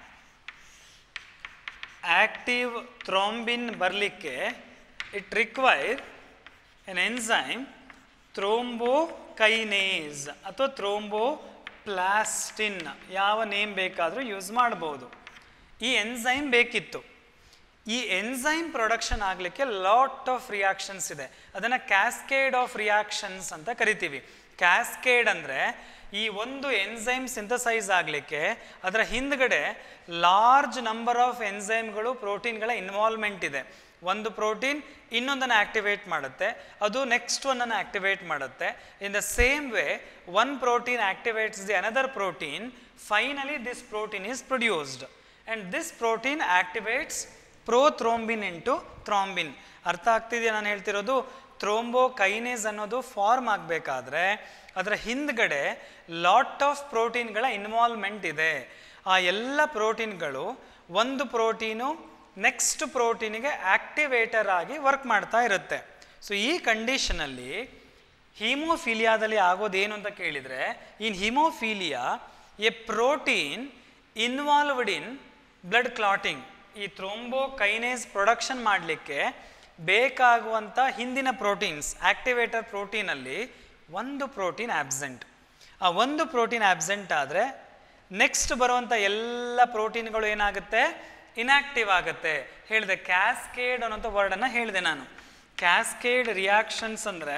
ಆಕ್ಟಿವ್ ಥ್ರೋಂಬಿನ್ ಬರಲಿಕ್ಕೆ it require an enzyme thrombokinase ಅಥವಾ ಥ್ರೋಂಬೋಪ್ಲಾಸ್ಟಿನ್ ಯಾವ ನೇಮ್ ಬೇಕಾದರೂ ಯೂಸ್ ಮಾಡ್ಬೋದು ಈ ಎನ್ಸೈಮ್ ಬೇಕಿತ್ತು ಈ ಎನ್ಸೈಮ್ ಪ್ರೊಡಕ್ಷನ್ ಆಗಲಿಕ್ಕೆ ಲಾಟ್ ಆಫ್ ರಿಯಾಕ್ಷನ್ಸ್ ಇದೆ ಅದನ್ನು ಕ್ಯಾಸ್ಕೇಡ್ ಆಫ್ ರಿಯಾಕ್ಷನ್ಸ್ ಅಂತ ಕರಿತೀವಿ ಕ್ಯಾಸ್ಕೇಡ್ ಅಂದರೆ ಈ ಒಂದು ಎನ್ಸೈಮ್ ಸಿಂಥಸೈಸ್ ಆಗಲಿಕ್ಕೆ ಅದರ ಹಿಂದ್ಗಡೆ ಲಾರ್ಜ್ ನಂಬರ್ ಆಫ್ ಎನ್ಸೈಮ್ಗಳು ಪ್ರೋಟೀನ್ಗಳ ಇನ್ವಾಲ್ವ್ಮೆಂಟ್ ಇದೆ ಒಂದು ಪ್ರೋಟೀನ್ ಇನ್ನೊಂದನ್ನು ಆಕ್ಟಿವೇಟ್ ಮಾಡುತ್ತೆ ಅದು ನೆಕ್ಸ್ಟ್ ಒನ್ನನ್ನು ಆಕ್ಟಿವೇಟ್ ಮಾಡುತ್ತೆ in the same way one protein activates the another protein finally this protein is produced and this protein activates prothrombin into thrombin ಅರ್ಥ ಆಗ್ತಿದೆಯಾ ನಾನು ಹೇಳ್ತಿರೋದು ಥ್ರೋಂಬೋಕೈನೇಸ್ ಅನ್ನೋದು ಫಾರ್ಮ್ ಆಗಬೇಕಾದ್ರೆ ಅದರ ಹಿಂದ್ಗಡೆ ಲಾಟ್ ಆಫ್ ಪ್ರೋಟೀನ್ಗಳ ಇನ್ವಾಲ್ವ್ಮೆಂಟ್ ಇದೆ ಆ ಎಲ್ಲ ಪ್ರೋಟೀನ್ಗಳು ಒಂದು ಪ್ರೋಟೀನು ನೆಕ್ಸ್ಟ್ ಪ್ರೋಟೀನಿಗೆ ಆಕ್ಟಿವೇಟರ್ ಆಗಿ ವರ್ಕ್ ಮಾಡ್ತಾ ಇರುತ್ತೆ ಸೊ ಈ ಕಂಡೀಷನಲ್ಲಿ ಹೀಮೋಫೀಲಿಯಾದಲ್ಲಿ ಆಗೋದೇನು ಅಂತ ಕೇಳಿದರೆ in haemophilia A protein involved in blood clotting ಈ ಥ್ರೋಂಬೋಕೈನೇಸ್ ಪ್ರೊಡಕ್ಷನ್ ಮಾಡಲಿಕ್ಕೆ ಬೇಕಾಗುವಂಥ ಹಿಂದಿನ ಪ್ರೋಟೀನ್ಸ್ ಆಕ್ಟಿವೇಟರ್ ಪ್ರೋಟೀನಲ್ಲಿ ಒಂದು ಪ್ರೋಟೀನ್ ಆಬ್ಸೆಂಟ್ ಆ ಒಂದು ಪ್ರೋಟೀನ್ ಆಬ್ಸೆಂಟ್ ಆದರೆ ನೆಕ್ಸ್ಟ್ ಬರುವಂಥ ಎಲ್ಲ ಪ್ರೋಟೀನ್ಗಳು ಏನಾಗುತ್ತೆ ಇನ್ಆಕ್ಟಿವ್ ಆಗುತ್ತೆ ಹೇಳಿದೆ ಕ್ಯಾಸ್ಕೇಡ್ ಅನ್ನೋಂಥ ವರ್ಡನ್ನು ಹೇಳಿದೆ ನಾನು ಕ್ಯಾಸ್ಕೇಡ್ ರಿಯಾಕ್ಷನ್ಸ್ ಅಂದರೆ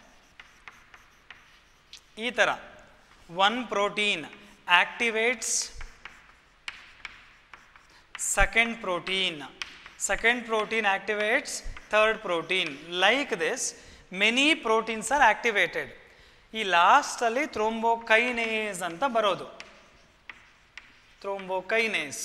ಈ ಥರ one protein activates second protein second protein activates third protein like this many proteins are activated ಈ ಲಾಸ್ಟಲ್ಲಿ ಥ್ರೋಂಬೋಕೈನೇಸ್ ಅಂತ ಬರೋದು ಥ್ರೋಂಬೋಕೈನೇಸ್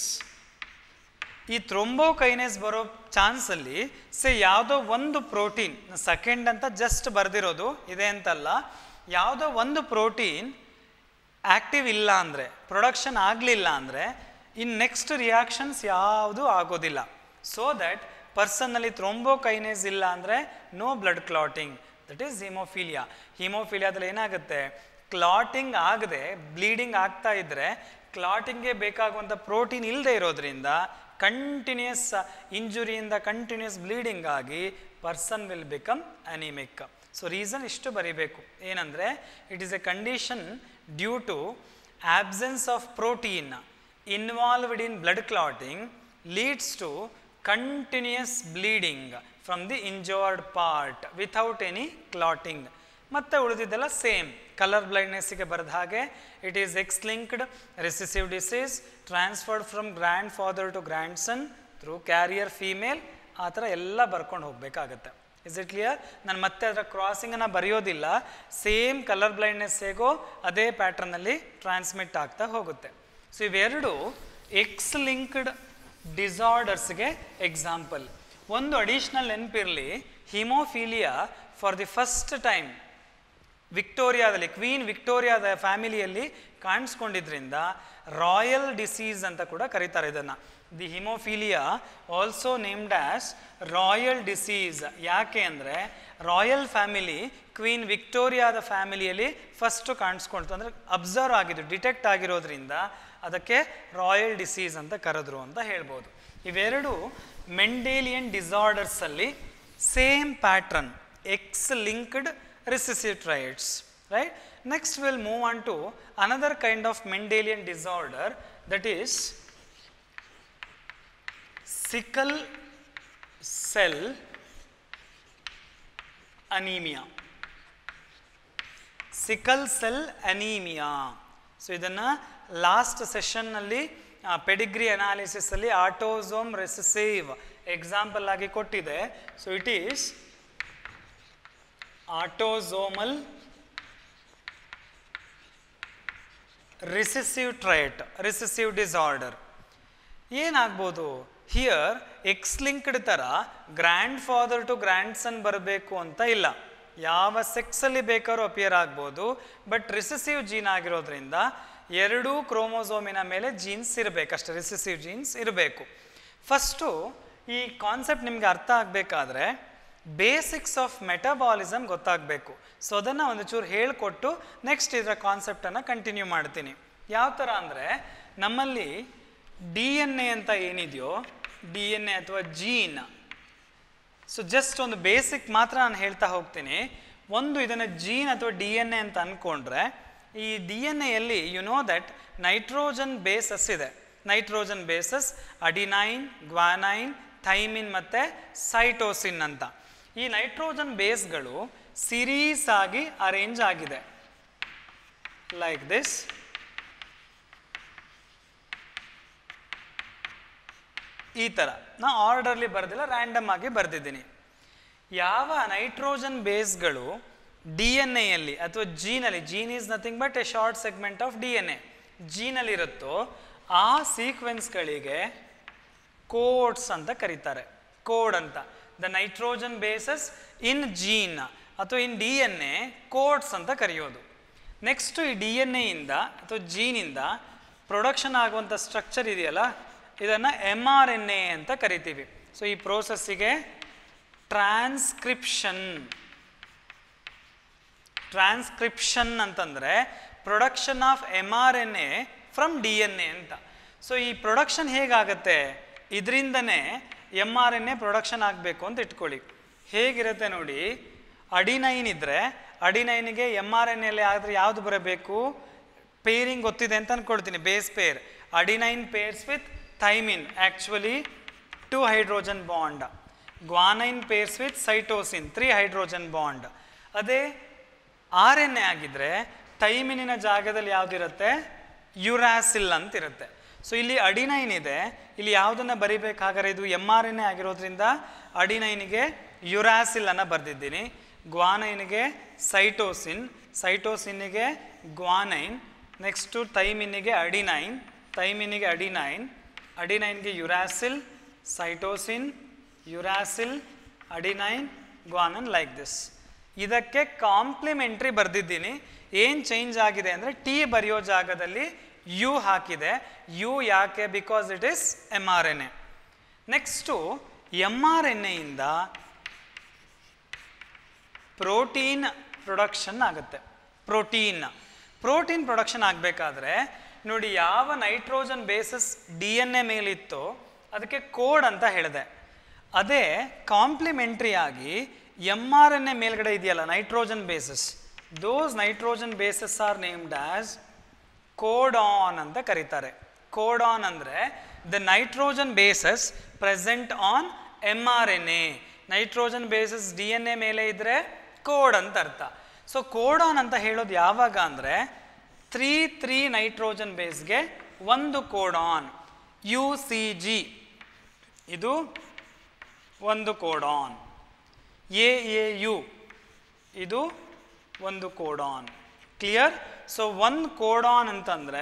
ಈ ಥ್ರೋಂಬೋಕೈನೇಸ್ ಬರೋ ಚಾನ್ಸಲ್ಲಿ ಸೆ ಯಾವುದೋ ಒಂದು ಪ್ರೋಟೀನ್ ಸೆಕೆಂಡ್ ಅಂತ ಜಸ್ಟ್ ಬರೆದಿರೋದು ಇದೆ ಅಂತಲ್ಲ ಯಾವುದೋ ಒಂದು ಪ್ರೋಟೀನ್ ಆಕ್ಟಿವ್ ಇಲ್ಲ ಅಂದರೆ ಪ್ರೊಡಕ್ಷನ್ ಆಗಲಿಲ್ಲ ಅಂದರೆ ಇನ್ ನೆಕ್ಸ್ಟ್ ರಿಯಾಕ್ಷನ್ಸ್ ಯಾವುದೂ ಆಗೋದಿಲ್ಲ ಸೊ ದಟ್ ಪರ್ಸನ್ನಲ್ಲಿ ಥ್ರೋಂಬೋಕೈನೇಸ್ ಇಲ್ಲ ಅಂದರೆ no blood clotting that is haemophilia ಹಿಮೋಫೀಲಿಯಾದಲ್ಲಿ ಏನಾಗುತ್ತೆ ಕ್ಲಾಟಿಂಗ್ ಆಗದೆ ಬ್ಲೀಡಿಂಗ್ ಆಗ್ತಾ ಇದ್ದರೆ ಕ್ಲಾಟಿಂಗ್ಗೆ ಬೇಕಾಗುವಂಥ ಪ್ರೋಟೀನ್ ಇಲ್ಲದೆ ಇರೋದ್ರಿಂದ ಕಂಟಿನ್ಯೂಸ್ ಇಂಜುರಿಯಿಂದ ಕಂಟಿನ್ಯೂಸ್ ಬ್ಲೀಡಿಂಗ್ ಆಗಿ person will become anaemic so reason ಇಷ್ಟು ಬರೀಬೇಕು ಏನಂದರೆ it is a condition due to absence of protein involved in blood clotting leads to continuous bleeding from the injured part without any clotting ಮತ್ತೆ ಉಳಿದಿದ್ದೆಲ್ಲ same colour ಬ್ಲೈಂಡ್ನೆಸ್ಸಿಗೆ ಬರೆದ ಹಾಗೆ it is X linked recessive disease transferred from grandfather to grandson through carrier female ಆ ಥರ ಎಲ್ಲ ಬರ್ಕೊಂಡು ಹೋಗಬೇಕಾಗತ್ತೆ is it clear ನಾನು ಮತ್ತೆ ಅದರ ಕ್ರಾಸಿಂಗನ್ನು ಬರೆಯೋದಿಲ್ಲ ಸೇಮ್ ಕಲರ್ ಬ್ಲೈಂಡ್ನೆಸ್ ಹೇಗೋ ಅದೇ ಪ್ಯಾಟ್ರನಲ್ಲಿ ಟ್ರಾನ್ಸ್ಮಿಟ್ ಆಗ್ತಾ ಹೋಗುತ್ತೆ ಸೊ ಇವೆರಡು ಎಕ್ಸ್ ಲಿಂಕ್ಡ್ ಡಿಸಾರ್ಡರ್ಸ್ಗೆ ಎಕ್ಸಾಂಪಲ್ ಒಂದು ಅಡಿಷ್ನಲ್ ನೆನಪಿರಲಿ haemophilia for the first time ವಿಕ್ಟೋರಿಯಾದಲ್ಲಿ ಕ್ವೀನ್ ವಿಕ್ಟೋರಿಯಾದ ಫ್ಯಾಮಿಲಿಯಲ್ಲಿ ಕಾಣಿಸ್ಕೊಂಡಿದ್ರಿಂದ ರಾಯಲ್ ಡಿಸೀಸ್ ಅಂತ ಕೂಡ ಕರೀತಾರೆ ಇದನ್ನು the haemophilia also named as royal disease ಯಾಕೆ ಅಂದರೆ ರಾಯಲ್ ಫ್ಯಾಮಿಲಿ ಕ್ವೀನ್ ವಿಕ್ಟೋರಿಯಾದ ಫ್ಯಾಮಿಲಿಯಲ್ಲಿ ಫಸ್ಟು ಕಾಣಿಸ್ಕೊಳ್ತು ಅಂದರೆ ಅಬ್ಸರ್ವ್ ಆಗಿದ್ದು ಡಿಟೆಕ್ಟ್ ಆಗಿರೋದ್ರಿಂದ ಅದಕ್ಕೆ ರಾಯಲ್ ಡಿಸೀಸ್ ಅಂತ ಕರೆದ್ರು ಅಂತ ಹೇಳ್ಬೋದು ಇವೆರಡು ಮೆಂಡೇಲಿಯನ್ ಡಿಸಾರ್ಡರ್ಸಲ್ಲಿ same pattern X linked recessive traits right next we'll move on to another kind of mendelian disorder that is sickle cell anemia sickle cell anaemia so ಇದನ್ನು ಲಾಸ್ಟ್ ಸೆಷನ್ನಲ್ಲಿ ಪೆಡಿಗ್ರಿ ಅನಾಲಿಸಿಸಲ್ಲಿ autosome recessive example ಆಗಿ ಕೊಟ್ಟಿದೆ so it is autosomal recessive trait recessive disorder ಏನಾಗ್ಬೋದು here X linked ಥರ grandfather to grandson ಬರಬೇಕು ಅಂತ ಇಲ್ಲ ಯಾವ ಸೆಕ್ಸಲ್ಲಿ ಬೇಕಾದ್ರೂ ಅಪಿಯರ್ ಆಗ್ಬೋದು ಬಟ್ ರಿಸೆಸಿವ್ ಜೀನ್ ಆಗಿರೋದ್ರಿಂದ ಎರಡೂ ಕ್ರೋಮೋಸೋಮಿನ ಮೇಲೆ ಜೀನ್ಸ್ ಇರಬೇಕು ಅಷ್ಟೇ ರಿಸೆಸಿವ್ ಜೀನ್ಸ್ ಇರಬೇಕು ಫಸ್ಟು ಈ ಕಾನ್ಸೆಪ್ಟ್ ನಿಮ್ಗೆ ಅರ್ಥ ಆಗಬೇಕಾದ್ರೆ ಬೇಸಿಕ್ಸ್ ಆಫ್ ಮೆಟಬಾಲಿಸಮ್ ಗೊತ್ತಾಗಬೇಕು ಸೊ ಅದನ್ನು ಒಂದು ಚೂರು ಹೇಳಿಕೊಟ್ಟು ನೆಕ್ಸ್ಟ್ ಇದರ ಕಾನ್ಸೆಪ್ಟನ್ನು ಕಂಟಿನ್ಯೂ ಮಾಡ್ತೀನಿ ಯಾವ ಥರ ಅಂದರೆ ನಮ್ಮಲ್ಲಿ ಡಿ ಎನ್ ಎ ಅಂತ ಏನಿದೆಯೋ ಡಿ ಎನ್ ಎ ಅಥವಾ ಜೀನ್ ಸೊ ಜಸ್ಟ್ ಒಂದು ಬೇಸಿಕ್ ಮಾತ್ರ ನಾನು ಹೇಳ್ತಾ ಹೋಗ್ತೀನಿ ಒಂದು ಇದನ್ನು ಜೀನ್ ಅಥವಾ ಡಿ ಎನ್ ಎ ಅಂತ ಅಂದ್ಕೊಂಡ್ರೆ ಈ ಡಿ ಎನ್ ಎಯಲ್ಲಿ you know that nitrogen bases ಇದೆ nitrogen bases adenine guanine thymine ಮತ್ತು ಸೈಟೋಸಿನ್ ಅಂತ ಈ ನೈಟ್ರೋಜನ್ ಬೇಸ್ಗಳು ಸಿರೀಸ್ ಆಗಿ ಅರೇಂಜ್ ಆಗಿದೆ ಲೈಕ್ ದಿಸ್ ಈ ಥರ ನಾ ಆರ್ಡರ್ಲಿ ಬರೆದಿಲ್ಲ ರ್ಯಾಂಡಮ್ ಆಗಿ ಬರೆದಿದ್ದೀನಿ ಯಾವ ನೈಟ್ರೋಜನ್ ಬೇಸ್ಗಳು ಡಿ ಎನ್ ಎಯಲ್ಲಿ ಅಥವಾ ಜೀನಲ್ಲಿ gene is nothing but a short segment of D N A ಜೀನಲ್ಲಿ ಇರುತ್ತೋ ಆ ಸೀಕ್ವೆನ್ಸ್ಗಳಿಗೆ ಕೋಡ್ಸ್ ಅಂತ ಕರೀತಾರೆ ಕೋಡ್ ಅಂತ the nitrogen bases in gene ಅಥವಾ in D N A codes ಅಂತ ಕರೆಯೋದು ನೆಕ್ಸ್ಟು ಈ ಡಿ ಎನ್ ಎಯಿಂದ ಅಥವಾ ಜೀನಿಂದ ಪ್ರೊಡಕ್ಷನ್ ಆಗುವಂಥ ಸ್ಟ್ರಕ್ಚರ್ ಇದೆಯಲ್ಲ ಇದನ್ನು ಎಮ್ ಆರ್ ಎನ್ ಎ ಅಂತ ಕರಿತೀವಿ ಸೊ ಈ ಪ್ರೋಸೆಸ್ಸಿಗೆ ಟ್ರಾನ್ಸ್ಕ್ರಿಪ್ಷನ್ ಟ್ರಾನ್ಸ್ಕ್ರಿಪ್ಷನ್ ಅಂತಂದರೆ production of M R N A from D N A ಅಂತ ಸೊ ಈ ಪ್ರೊಡಕ್ಷನ್ ಹೇಗಾಗತ್ತೆ ಇದರಿಂದನೇ M R N A production ಆಗಬೇಕು ಅಂತ ಇಟ್ಕೊಳ್ಳಿ ಹೇಗಿರುತ್ತೆ ನೋಡಿ ಅಡಿನೈನ್ ಇದ್ದರೆ ಅಡಿನೈನಿಗೆ ಎಮ್ ಆರ್ ಎನ್ ಎಲ್ಲಿ ಆದರೆ ಯಾವುದು ಬರಬೇಕು ಪೇರಿಂಗ್ ಗೊತ್ತಿದೆ ಅಂತ ಅಂದ್ಕೊಳ್ತೀನಿ base pair adenine pairs with thymine actually two hydrogen bond guanine pairs with cytosine three hydrogen bond ಅದೇ ಆರ್ ಎನ್ ಎ ಆಗಿದ್ರೆ ಥೈಮಿನಿನ ಜಾಗದಲ್ಲಿ ಯಾವುದಿರುತ್ತೆ ಯುರಾಸಿಲ್ ಅಂತ ಇರುತ್ತೆ ಸೊ ಇಲ್ಲಿ ಅಡಿನೈನ್ ಇದೆ ಇಲ್ಲಿ ಯಾವುದನ್ನು ಬರಿಬೇಕಾದ್ರೆ ಇದು ಎಮ್ ಆರ್ ಎನ್ ಎ ಆಗಿರೋದ್ರಿಂದ ಅಡಿನೈನಿಗೆ ಯುರಾಸಿಲ್ ಅನ್ನು ಬರೆದಿದ್ದೀನಿ ಗ್ವಾನೈನ್ಗೆ ಸೈಟೋಸಿನ್ ಸೈಟೋಸಿನ್ನಿಗೆ ಗ್ವಾನೈನ್ ನೆಕ್ಸ್ಟು ಥೈಮಿನ್ನಿಗೆ ಅಡಿನೈನ್ ಥೈಮಿನ್ನಿಗೆ ಅಡಿನೈನ್ ಅಡಿನೈನ್ಗೆ uracil cytosine uracil adenine guanine like this ಇದಕ್ಕೆ ಕಾಂಪ್ಲಿಮೆಂಟ್ರಿ ಬರೆದಿದ್ದೀನಿ ಏನು ಚೇಂಜ್ ಆಗಿದೆ ಅಂದರೆ ಟಿ ಬರೆಯೋ ಜಾಗದಲ್ಲಿ ಯು ಹಾಕಿದೆ ಯು ಯಾಕೆ because it is M R N A next M R N ಎಯಿಂದ ಪ್ರೋಟೀನ್ ಪ್ರೊಡಕ್ಷನ್ ಆಗುತ್ತೆ ಪ್ರೋಟೀನ್ ಪ್ರೋಟೀನ್ ಪ್ರೊಡಕ್ಷನ್ ಆಗಬೇಕಾದ್ರೆ ನೋಡಿ ಯಾವ nitrogen bases D N A ಮೇಲಿತ್ತೋ ಅದಕ್ಕೆ ಕೋಡ್ ಅಂತ ಹೇಳಿದೆ ಅದೇ ಕಾಂಪ್ಲಿಮೆಂಟ್ರಿ ಆಗಿ ಎಮ್ ಆರ್ ಎನ್ ಎ ಮೇಲ್ಗಡೆ ಇದೆಯಲ್ಲ nitrogen bases those nitrogen bases are named as codon ಅಂತ ಕರೀತಾರೆ ಕೋಡಾನ್ ಅಂದರೆ the nitrogen bases present on M R N A nitrogen bases D N A ಮೇಲೆ ಇದ್ದರೆ ಕೋಡ್ ಅಂತ ಅರ್ಥ ಸೊ ಕೋಡಾನ್ ಅಂತ ಹೇಳೋದು ಯಾವಾಗ ಅಂದರೆ ತ್ರೀ ತ್ರೀ ನೈಟ್ರೋಜನ್ ಬೇಸ್ಗೆ ಒಂದು ಕೋಡಾನ್ ಯು ಸಿ ಜಿ ಇದು ಒಂದು ಕೋಡಾನ್ ಎ ಎ ಯು ಇದು ಒಂದು ಕೋಡಾನ್ ಕ್ಲಿಯರ್ ಸೊ ಒಂದು ಕೋಡಾನ್ ಅಂತಂದರೆ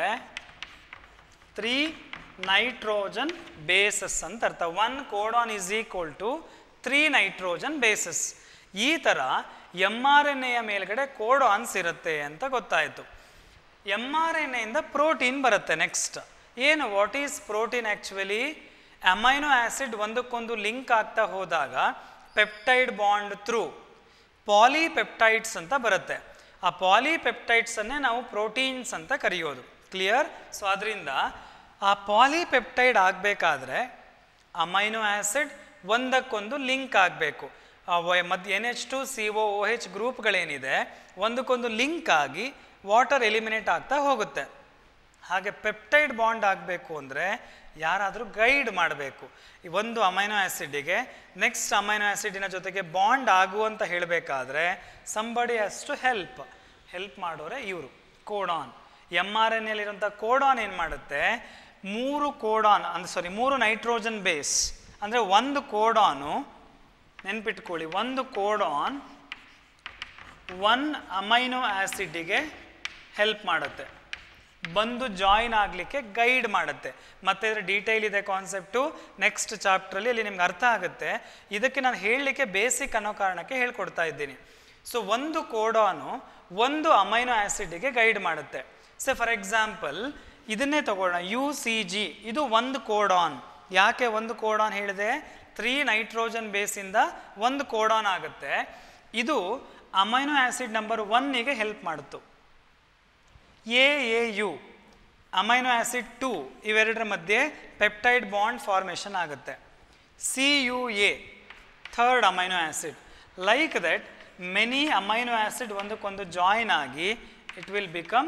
ತ್ರೀ ನೈಟ್ರೋಜನ್ ಬೇಸಸ್ ಅಂತ ಅರ್ಥ one codon is equal to three nitrogen bases ಈ ಥರ ಎಮ್ ಆರ್ ಎನ್ ಎಯ ಮೇಲ್ಗಡೆ ಕೋಡಾನ್ಸ್ ಇರುತ್ತೆ ಅಂತ ಗೊತ್ತಾಯಿತು ಎಮ್ ಆರ್ ಎನ್ ಎಯಿಂದ ಪ್ರೋಟೀನ್ ಬರುತ್ತೆ ನೆಕ್ಸ್ಟ್ ಏನು what is protein actually amino acid ಒಂದಕ್ಕೊಂದು ಲಿಂಕ್ ಆಗ್ತಾ ಹೋದಾಗ ಪೆಪ್ಟೈಡ್ ಬಾಂಡ್ ಥ್ರೂ ಪಾಲಿಪೆಪ್ಟೈಡ್ಸ್ ಅಂತ ಬರುತ್ತೆ ಆ ಪಾಲಿಪೆಪ್ಟೈಡ್ಸನ್ನೇ ನಾವು ಪ್ರೋಟೀನ್ಸ್ ಅಂತ ಕರೆಯೋದು ಕ್ಲಿಯರ್ ಸೊ ಅದರಿಂದ ಆ ಪಾಲಿಪೆಪ್ಟೈಡ್ ಆಗಬೇಕಾದ್ರೆ ಅಮೈನೋ ಆ್ಯಸಿಡ್ ಒಂದಕ್ಕೊಂದು ಲಿಂಕ್ ಆಗಬೇಕು ಮಧ್ಯ N H two C O O H ಗ್ರೂಪ್ಗಳೇನಿದೆ ಒಂದಕ್ಕೊಂದು ಲಿಂಕ್ ಆಗಿ ವಾಟರ್ ಎಲಿಮಿನೇಟ್ ಆಗ್ತಾ ಹೋಗುತ್ತೆ ಹಾಗೆ ಪೆಪ್ಟೈಡ್ ಬಾಂಡ್ ಆಗಬೇಕು ಅಂದರೆ ಯಾರಾದರೂ ಗೈಡ್ ಮಾಡಬೇಕು ಈ ಒಂದು ಅಮೈನೋ ಆ್ಯಸಿಡ್ಡಿಗೆ ನೆಕ್ಸ್ಟ್ ಅಮೈನೋ ಆ್ಯಸಿಡಿನ ಜೊತೆಗೆ ಬಾಂಡ್ ಆಗುವಂತ ಹೇಳಬೇಕಾದ್ರೆ somebody has to help help ಮಾಡೋರೆ ಇವರು ಕೋಡಾನ್ ಎಮ್ ಆರ್ ಎನ್ ಎಲ್ಲಿರುವಂಥ ಕೋಡಾನ್ ಏನು ಮಾಡುತ್ತೆ ಮೂರು ಕೋಡಾನ್ ಅಂದ್ರೆ ಸಾರಿ ಮೂರು ನೈಟ್ರೋಜನ್ ಬೇಸ್ ಅಂದರೆ ಒಂದು ಕೋಡಾನು ನೆನ್ಪಿಟ್ಕೊಳ್ಳಿ ಒಂದು ಕೋಡಾನ್ ಒನ್ ಅಮೈನೋ ಆ್ಯಸಿಡ್ಗೆ ಹೆಲ್ಪ್ ಮಾಡುತ್ತೆ ಬಂದು ಜಾಯಿನ್ ಆಗಲಿಕ್ಕೆ ಗೈಡ್ ಮಾಡುತ್ತೆ ಮತ್ತೆ ಇದ್ರ ಡೀಟೇಲ್ ಇದೆ ಕಾನ್ಸೆಪ್ಟು ನೆಕ್ಸ್ಟ್ ಚಾಪ್ಟ್ರಲ್ಲಿ ಅಲ್ಲಿ ನಿಮ್ಗೆ ಅರ್ಥ ಆಗುತ್ತೆ ಇದಕ್ಕೆ ನಾನು ಹೇಳಲಿಕ್ಕೆ ಬೇಸಿಕ್ ಅನ್ನೋ ಕಾರಣಕ್ಕೆ ಹೇಳ್ಕೊಡ್ತಾ ಇದ್ದೀನಿ ಸೊ ಒಂದು ಕೋಡಾನು ಒಂದು ಅಮೈನೋ ಆ್ಯಸಿಡ್ಗೆ ಗೈಡ್ ಮಾಡುತ್ತೆ ಸೊ ಫಾರ್ ಎಕ್ಸಾಂಪಲ್ ಇದನ್ನೇ ತಗೊಳ್ಳೋಣ ಯು ಸಿ ಜಿ ಇದು ಒಂದು ಕೋಡಾನ್ ಯಾಕೆ ಒಂದು ಕೋಡಾನ್ ಹೇಳಿದೆ ತ್ರೀ ನೈಟ್ರೋಜನ್ ಬೇಸಿಂದ ಒಂದು ಕೋಡಾನ್ ಆಗುತ್ತೆ ಇದು ಅಮೈನೋ ಆ್ಯಸಿಡ್ ನಂಬರ್ ಒನ್ನಿಗೆ ಹೆಲ್ಪ್ ಮಾಡಿತು A A U amino acid two ಇವೆರಡರ ಮಧ್ಯೆ ಪೆಪ್ಟೈಡ್ ಬಾಂಡ್ ಫಾರ್ಮೇಷನ್ ಆಗುತ್ತೆ C U A third amino acid like that many amino acid ಒಂದಕ್ಕೊಂದು ಜಾಯಿನ್ ಆಗಿ ಇಟ್ ವಿಲ್ ಬಿಕಮ್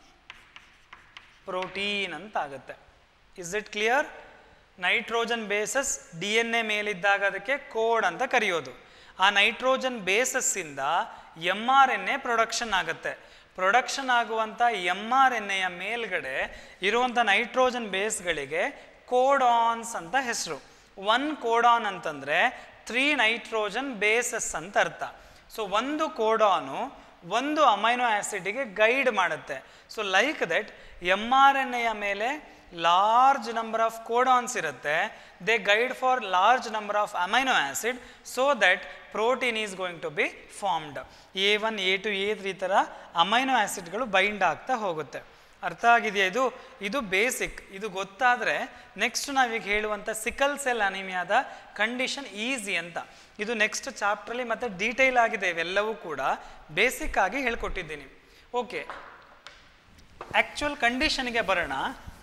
ಪ್ರೋಟೀನ್ ಅಂತ ಆಗುತ್ತೆ is it clear nitrogen bases D N A ಮೇಲಿದ್ದಾಗ ಅದಕ್ಕೆ code ಅಂತ ಕರೆಯೋದು ಆ ನೈಟ್ರೋಜನ್ ಬೇಸಸ್ಸಿಂದ M R N A production ಆಗುತ್ತೆ ಪ್ರೊಡಕ್ಷನ್ ಆಗುವಂಥ ಎಮ್ ಆರ್ ಎನ್ ಎಯ ಮೇಲ್ಗಡೆ ಇರುವಂಥ ನೈಟ್ರೋಜನ್ ಬೇಸ್ಗಳಿಗೆ ಕೋಡಾನ್ಸ್ ಅಂತ ಹೆಸರು ಒನ್ ಕೋಡಾನ್ ಅಂತಂದರೆ ತ್ರೀ ನೈಟ್ರೋಜನ್ ಬೇಸಸ್ ಅಂತ ಅರ್ಥ ಸೊ ಒಂದು ಕೋಡಾನು ಒಂದು ಅಮೈನೋ ಆ್ಯಸಿಡ್ಗೆ ಗೈಡ್ ಮಾಡುತ್ತೆ so like that M R N ಎಯ ಮೇಲೆ ಲಾರ್ಜ್ ನಂಬರ್ ಆಫ್ ಕೋಡಾನ್ಸ್ ಇರುತ್ತೆ they guide for large number of amino acid so that protein is going to be formed A one A two A three ಥರ amino ಆ್ಯಸಿಡ್ಗಳು bind ಆಗ್ತಾ ಹೋಗುತ್ತೆ ಅರ್ಥ ಆಗಿದೆಯಾ ಇದು ಇದು ಬೇಸಿಕ್ ಇದು ಗೊತ್ತಾದರೆ ನೆಕ್ಸ್ಟ್ ನಾವೀಗ ಹೇಳುವಂಥ ಸಿಕಲ್ ಸೆಲ್ ಅನಿಮಿಯಾದ ಕಂಡೀಷನ್ ಈಸಿ ಅಂತ ಇದು ನೆಕ್ಸ್ಟ್ ಚಾಪ್ಟ್ರಲ್ಲಿ ಮತ್ತೆ ಡೀಟೇಲ್ ಆಗಿದೆ ಇವೆಲ್ಲವೂ ಕೂಡ ಬೇಸಿಕ್ ಆಗಿ ಹೇಳ್ಕೊಟ್ಟಿದ್ದೀನಿ ಓಕೆ ಆ್ಯಕ್ಚುಯಲ್ ಕಂಡೀಷನ್ಗೆ ಬರೋಣ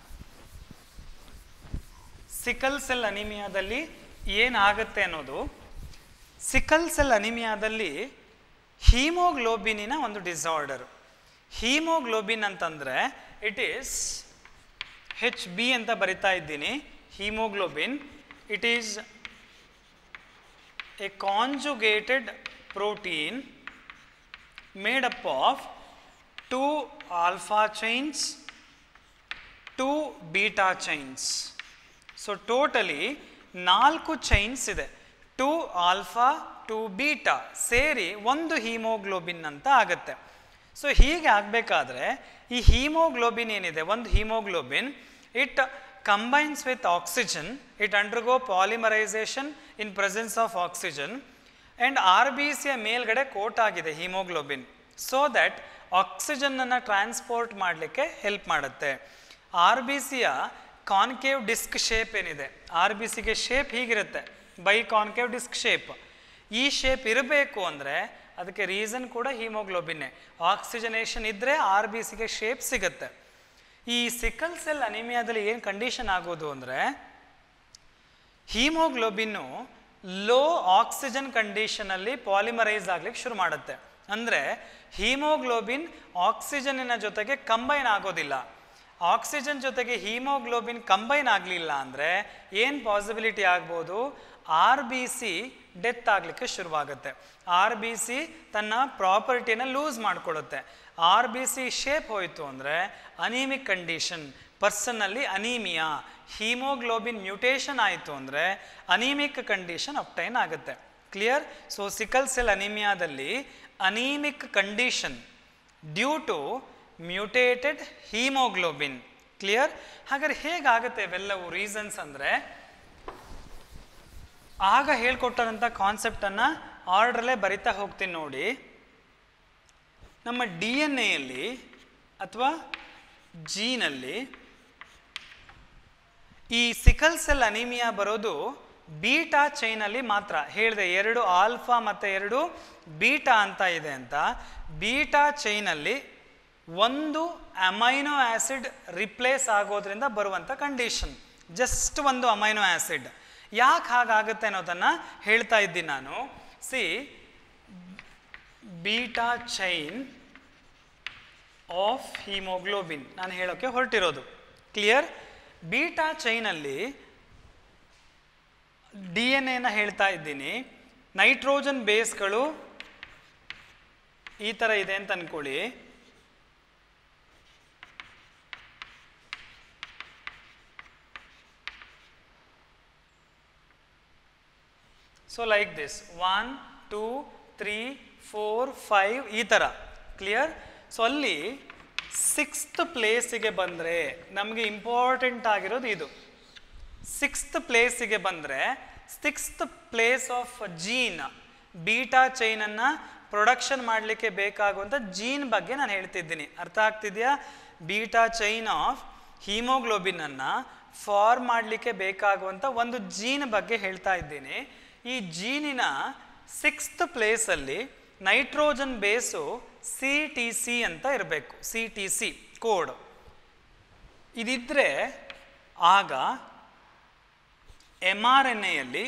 ಸಿಕಲ್ ಸೆಲ್ ಅನಿಮಿಯಾದಲ್ಲಿ ಏನಾಗುತ್ತೆ ಅನ್ನೋದು ಸಿಕಲ್ ಸೆಲ್ ಅನಿಮಿಯಾದಲ್ಲಿ ಹೀಮೋಗ್ಲೋಬಿನಿನ ಒಂದು ಡಿಸಾರ್ಡರ್ ಹೀಮೋಗ್ಲೋಬಿನ್ ಅಂತಂದರೆ ಇಟ್ ಈಸ್ ಹೆಚ್ ಬಿ ಅಂತ ಬರಿತಾ ಇದ್ದೀನಿ haemoglobin it is a conjugated protein made up of two alpha chains two beta chains so totally ನಾಲ್ಕು ಚೈನ್ಸ್ ಇದೆ ಟು ಆಲ್ಫಾ ಟು ಬೀಟಾ ಸೇರಿ ಒಂದು ಹೀಮೋಗ್ಲೋಬಿನ್ ಅಂತ ಆಗುತ್ತೆ ಸೊ ಹೀಗೆ ಆಗಬೇಕಾದ್ರೆ ಈ ಹೀಮೋಗ್ಲೋಬಿನ್ ಏನಿದೆ ಒಂದು haemoglobin it combines with oxygen it undergo polymerisation in presence of oxygen and R B ಸಿಯ ಮೇಲ್ಗಡೆ ಕೋಟ್ ಆಗಿದೆ ಹೀಮೋಗ್ಲೋಬಿನ್ ಸೊ ದ್ಯಾಟ್ ಆಕ್ಸಿಜನ್ನನ್ನು ಟ್ರಾನ್ಸ್ಪೋರ್ಟ್ ಮಾಡಲಿಕ್ಕೆ ಹೆಲ್ಪ್ ಮಾಡುತ್ತೆ ಆರ್ ಬಿ ಸಿಯ ಕಾನ್ಕೇವ್ ಡಿಸ್ಕ್ ಶೇಪ್ ಏನಿದೆ ಆರ್ ಬಿ ಸಿಗೆ ಶೇಪ್ ಹೀಗಿರುತ್ತೆ ಬೈ ಕಾನ್ಕೇವ್ ಡಿಸ್ಕ್ ಶೇಪ್ ಈ ಶೇಪ್ ಇರಬೇಕು ಅಂದರೆ ಅದಕ್ಕೆ ರೀಸನ್ ಕೂಡ ಹೀಮೋಗ್ಲೋಬಿನ್ನೇ ಆಕ್ಸಿಜನೇಷನ್ ಇದ್ದರೆ ಆರ್ ಬಿ ಸಿಗೆ ಶೇಪ್ ಸಿಗುತ್ತೆ ಈ ಸಿಕಲ್ ಸೆಲ್ ಅನಿಮಿಯಾದಲ್ಲಿ ಏನು ಕಂಡೀಷನ್ ಆಗೋದು ಅಂದರೆ ಹೀಮೋಗ್ಲೋಬಿನ್ನು ಲೋ ಆಕ್ಸಿಜನ್ ಕಂಡೀಷನಲ್ಲಿ ಪಾಲಿಮರೈಸ್ ಆಗ್ಲಿಕ್ಕೆ ಶುರು ಮಾಡುತ್ತೆ ಅಂದರೆ ಹೀಮೋಗ್ಲೋಬಿನ್ ಆಕ್ಸಿಜನ್ನಿನ ಜೊತೆಗೆ ಕಂಬೈನ್ ಆಗೋದಿಲ್ಲ ಆಕ್ಸಿಜನ್ ಜೊತೆಗೆ ಹೀಮೋಗ್ಲೋಬಿನ್ ಕಂಬೈನ್ ಆಗಲಿಲ್ಲ ಅಂದರೆ ಏನು ಪಾಸಿಬಿಲಿಟಿ ಆಗ್ಬೋದು ಆರ್ ಬಿ ಸಿ ಡೆತ್ ಆಗಲಿಕ್ಕೆ ಶುರುವಾಗುತ್ತೆ ಆರ್ ಬಿ ಸಿ ತನ್ನ ಪ್ರಾಪರ್ಟಿನ ಲೂಸ್ ಮಾಡಿಕೊಳ್ಳುತ್ತೆ ಆರ್ ಬಿ ಸಿ ಶೇಪ್ ಹೋಯಿತು ಅಂದರೆ ಅನೀಮಿಕ್ ಕಂಡೀಷನ್ ಪರ್ಸನ್ನಲ್ಲಿ ಅನೀಮಿಯಾ ಹೀಮೋಗ್ಲೋಬಿನ್ ಮ್ಯೂಟೇಷನ್ ಆಯಿತು ಅಂದರೆ ಅನೀಮಿಕ್ ಕಂಡೀಷನ್ ಅಪ್ಟೈನ್ ಆಗುತ್ತೆ ಕ್ಲಿಯರ್ ಸೊ ಸಿಕಲ್ ಸೆಲ್ ಅನಿಮಿಯಾದಲ್ಲಿ anaemic condition due to mutated haemoglobin clear ಹಾಗಾದ್ರೆ ಹೇಗಾಗುತ್ತೆ ಇವೆಲ್ಲವೂ ರೀಸನ್ಸ್ ಅಂದರೆ ಆಗ ಹೇಳ್ಕೊಟ್ಟಂಥ ಕಾನ್ಸೆಪ್ಟನ್ನು ಆರ್ಡ್ರಲ್ಲೇ ಬರಿತಾ ಹೋಗ್ತೀನಿ ನೋಡಿ ನಮ್ಮ ಡಿ ಎನ್ ಎಯಲ್ಲಿ ಅಥವಾ ಜೀನಲ್ಲಿ ಈ ಸಿಕಲ್ ಸೆಲ್ ಅನಿಮಿಯಾ ಬರೋದು ಬೀಟಾ ಚೈನಲ್ಲಿ ಮಾತ್ರ ಹೇಳಿದೆ ಎರಡು ಆಲ್ಫಾ ಮತ್ತು ಎರಡು ಬೀಟಾ ಅಂತ ಇದೆ ಅಂತ ಬೀಟಾ ಚೈನಲ್ಲಿ ಒಂದು ಅಮೈನೋ ಆ್ಯಸಿಡ್ ರಿಪ್ಲೇಸ್ ಆಗೋದ್ರಿಂದ ಬರುವಂಥ ಕಂಡೀಷನ್ ಜಸ್ಟ್ ಒಂದು ಅಮೈನೋ ಆ್ಯಸಿಡ್ ಯಾಕೆ ಹಾಗಾಗುತ್ತೆ ಅನ್ನೋದನ್ನು ಹೇಳ್ತಾ ಇದ್ದೀನಿ ನಾನು see beta chain of haemoglobin ನಾನು ಹೇಳೋಕ್ಕೆ ಹೊರಟಿರೋದು ಕ್ಲಿಯರ್ ಬೀಟಾ ಚೈನಲ್ಲಿ ಡಿ ಎನ್ ಎನ ಹೇಳ್ತಾ ಇದ್ದೀನಿ ನೈಟ್ರೋಜನ್ ಬೇಸ್ಗಳು ಈ ಥರ ಇದೆ ಅಂತ ಅಂದ್ಕೊಳ್ಳಿ so like this one two three four five ಈ ಥರ ಕ್ಲಿಯರ್ ಸೊ ಅಲ್ಲಿ ಸಿಕ್ಸ್ತ್ ಪ್ಲೇಸಿಗೆ ಬಂದರೆ ನಮಗೆ ಇಂಪಾರ್ಟೆಂಟ್ ಆಗಿರೋದು ಇದು ಸಿಕ್ಸ್ತ್ ಪ್ಲೇಸಿಗೆ ಬಂದರೆ sixth place of gene beta ಚೈನನ್ನು ಪ್ರೊಡಕ್ಷನ್ ಮಾಡಲಿಕ್ಕೆ ಬೇಕಾಗುವಂಥ ಜೀನ್ ಬಗ್ಗೆ ನಾನು ಹೇಳ್ತಿದ್ದೀನಿ ಅರ್ಥ ಆಗ್ತಿದೆಯಾ ಬೀಟಾ ಚೈನ್ ಆಫ್ ಹೀಮೋಗ್ಲೋಬಿನನ್ನು ಫಾರ್ಮ್ ಮಾಡಲಿಕ್ಕೆ ಬೇಕಾಗುವಂಥ ಒಂದು ಜೀನ್ ಬಗ್ಗೆ ಹೇಳ್ತಾ ಇದ್ದೀನಿ ಈ ಜೀನಿನ ಸಿಕ್ಸ್ತ್ ಪ್ಲೇಸಲ್ಲಿ nitrogen base C T C ಅಂತ ಇರಬೇಕು ಸಿ ಟಿ ಸಿ ಕೋಡ್ ಇದಿದ್ದರೆ ಆಗ ಎಮ್ ಆರ್ ಎನ್ ಎಯಲ್ಲಿ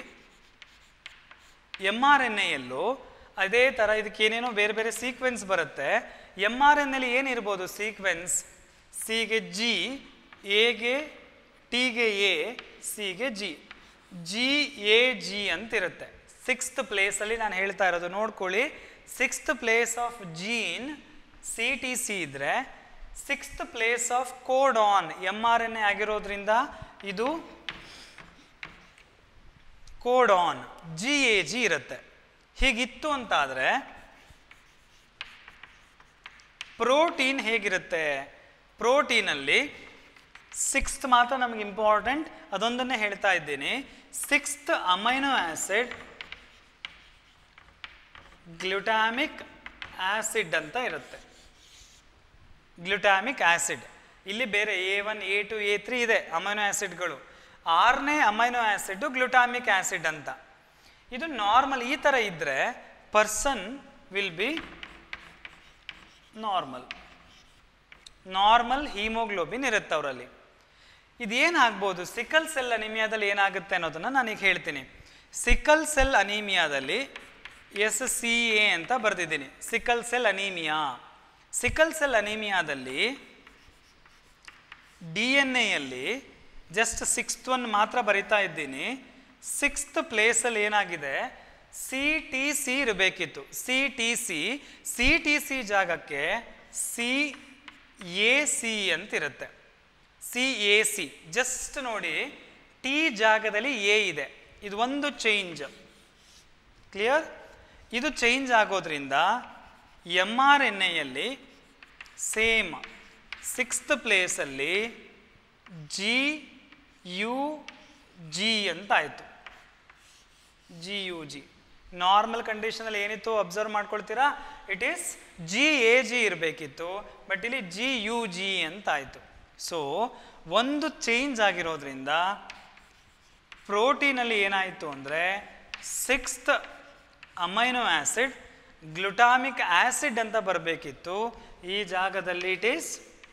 ಎಮ್ ಆರ್ ಎನ್ ಎಯಲ್ಲೂ ಅದೇ ಥರ ಇದಕ್ಕೆ ಏನೇನೋ ಬೇರೆ ಬೇರೆ ಸೀಕ್ವೆನ್ಸ್ ಬರುತ್ತೆ ಎಮ್ ಆರ್ ಎನ್ ಎಲ್ಲಿ ಏನಿರ್ಬೋದು ಸೀಕ್ವೆನ್ಸ್ ಸಿಗೆ ಜಿ ಎಗೆ ಟಿಗೆ ಎ ಸಿಗೆ ಜಿ ಜಿ ಎ ಜಿ ಅಂತ ಇರುತ್ತೆ ಸಿಕ್ಸ್ತ್ ಪ್ಲೇಸಲ್ಲಿ ನಾನು ಹೇಳ್ತಾ ಇರೋದು ನೋಡ್ಕೊಳ್ಳಿ sixth place of gene C T C ಇದ್ದರೆ sixth place of code on M R N A ಆಗಿರೋದ್ರಿಂದ ಇದು code on G A G ಇರುತ್ತೆ ಹೀಗಿತ್ತು ಅಂತಾದರೆ ಪ್ರೋಟೀನ್ ಹೇಗಿರುತ್ತೆ ಪ್ರೋಟೀನಲ್ಲಿ ಸಿಕ್ಸ್ತ್ ಮಾತ್ರ ನಮಗೆ ಇಂಪಾರ್ಟೆಂಟ್ ಅದೊಂದನ್ನೇ ಹೇಳ್ತಾ ಇದ್ದೀನಿ sixth amino acid glutamic acid ಅಂತ ಇರುತ್ತೆ ಗ್ಲುಟಾಮಿಕ್ ಆಸಿಡ್ ಇಲ್ಲಿ ಬೇರೆ A one A two A three ಇದೆ ಅಮೈನೋ ಆ್ಯಸಿಡ್ಗಳು ಆರನೇ ಅಮೈನೋ ಆ್ಯಸಿಡ್ ಗ್ಲುಟಾಮಿಕ್ ಆಸಿಡ್ ಅಂತ ಇದು ನಾರ್ಮಲ್ ಈ ಥರ ಇದ್ದರೆ person will be normal normal haemoglobin ಇರುತ್ತೆ ಅವರಲ್ಲಿ ಇದೇನಾಗ್ಬೋದು ಸಿಕಲ್ ಸೆಲ್ ಅನಿಮಿಯಾದಲ್ಲಿ ಏನಾಗುತ್ತೆ ಅನ್ನೋದನ್ನು ನಾನೀಗ ಹೇಳ್ತೀನಿ ಸಿಕಲ್ ಸೆಲ್ ಅನೀಮಿಯಾದಲ್ಲಿ ಎಸ್ ಸಿ ಎ ಅಂತ ಬರೆದಿದ್ದೀನಿ sickle cell anaemia sickle cell ಅನೀಮಿಯಾದಲ್ಲಿ ಡಿ ಎನ್ ಎಯಲ್ಲಿ ಜಸ್ಟ್ ಸಿಕ್ಸ್ತ್ ಒನ್ ಮಾತ್ರ ಬರಿತಾ ಇದ್ದೀನಿ ಸಿಕ್ಸ್ತ್ ಪ್ಲೇಸಲ್ಲಿ ಏನಾಗಿದೆ ಸಿ ಟಿ ಸಿ ಇರಬೇಕಿತ್ತು C T C C T C ಜಾಗಕ್ಕೆ ಸಿ ಎ ಸಿ ಅಂತಿರುತ್ತೆ ಸಿ ಎ ಸಿ ಜಸ್ಟ್ ನೋಡಿ ಟಿ ಜಾಗದಲ್ಲಿ ಎ ಇದೆ ಇದು ಒಂದು ಚೇಂಜ್ ಕ್ಲಿಯರ್ ಇದು ಚೇಂಜ್ ಆಗೋದ್ರಿಂದ ಎಮ್ ಆರ್ ಎನ್ ಎಯಲ್ಲಿ ಸೇಮ್ ಸಿಕ್ಸ್ತ್ ಪ್ಲೇಸಲ್ಲಿ ಜಿ ಯು ಜಿ ಅಂತ ಆಯಿತು ಜಿ ಯು ಜಿ ನಾರ್ಮಲ್ ಕಂಡೀಷನಲ್ಲಿ ಏನಿತ್ತು ಅಬ್ಸರ್ವ್ ಮಾಡ್ಕೊಳ್ತೀರಾ it is G A G ಇರಬೇಕಿತ್ತು ಬಟ್ ಇಲ್ಲಿ ಜಿ ಯು ಜಿ ಅಂತ ಆಯಿತು ಸೊ ಒಂದು ಚೇಂಜ್ ಆಗಿರೋದ್ರಿಂದ ಪ್ರೋಟೀನಲ್ಲಿ ಏನಾಯಿತು ಅಂದರೆ sixth amino acid glutamic acid ಅಂತ ಬರಬೇಕಿತ್ತು ಈ ಜಾಗದಲ್ಲಿ ಇಟ್ ಈಸ್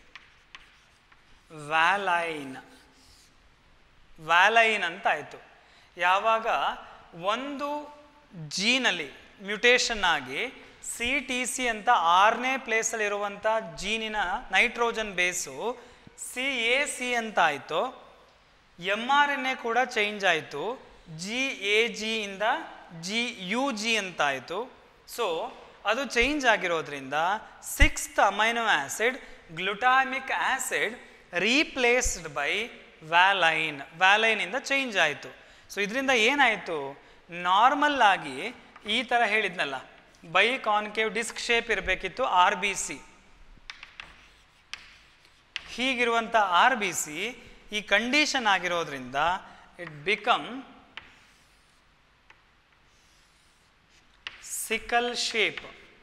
ವ್ಯಾಲೈನ್ ವ್ಯಾಲೈನ್ ಅಂತ ಆಯಿತು ಯಾವಾಗ ಒಂದು ಜೀನಲ್ಲಿ ಮ್ಯುಟೇಷನ್ ಆಗಿ ಸಿ ಟಿ ಸಿ ಅಂತ ಆರನೇ ಪ್ಲೇಸಲ್ಲಿರುವಂಥ ಜೀನಿನ nitrogen base C A C ಅಂತ ಆಯಿತು ಎಮ್ ಆರ್ ಎನ್ ಎ ಕೂಡ ಚೇಂಜ್ ಆಯಿತು ಜಿ ಎ ಜಿ ಇಂದ ಜಿ ಯು ಜಿ ಅಂತ ಆಯಿತು ಸೊ ಅದು ಚೇಂಜ್ ಆಗಿರೋದ್ರಿಂದ sixth amino acid glutamic acid replaced by valine ವ್ಯಾಲೈನಿಂದ ಚೇಂಜ್ ಆಯಿತು ಸೊ ಇದರಿಂದ ಏನಾಯಿತು ನಾರ್ಮಲ್ ಆಗಿ ಈ ಥರ ಹೇಳಿದ್ನಲ್ಲ ಬೈ ಕಾನ್ಕೇವ್ ಡಿಸ್ಕ್ ಶೇಪ್ ಇರಬೇಕಿತ್ತು ಆರ್ ಬಿ ಸಿ ಹೀಗಿರುವಂಥ ಆರ್ ಬಿ ಸಿ ಈ ಕಂಡೀಷನ್ ಆಗಿರೋದ್ರಿಂದ it become sickle shape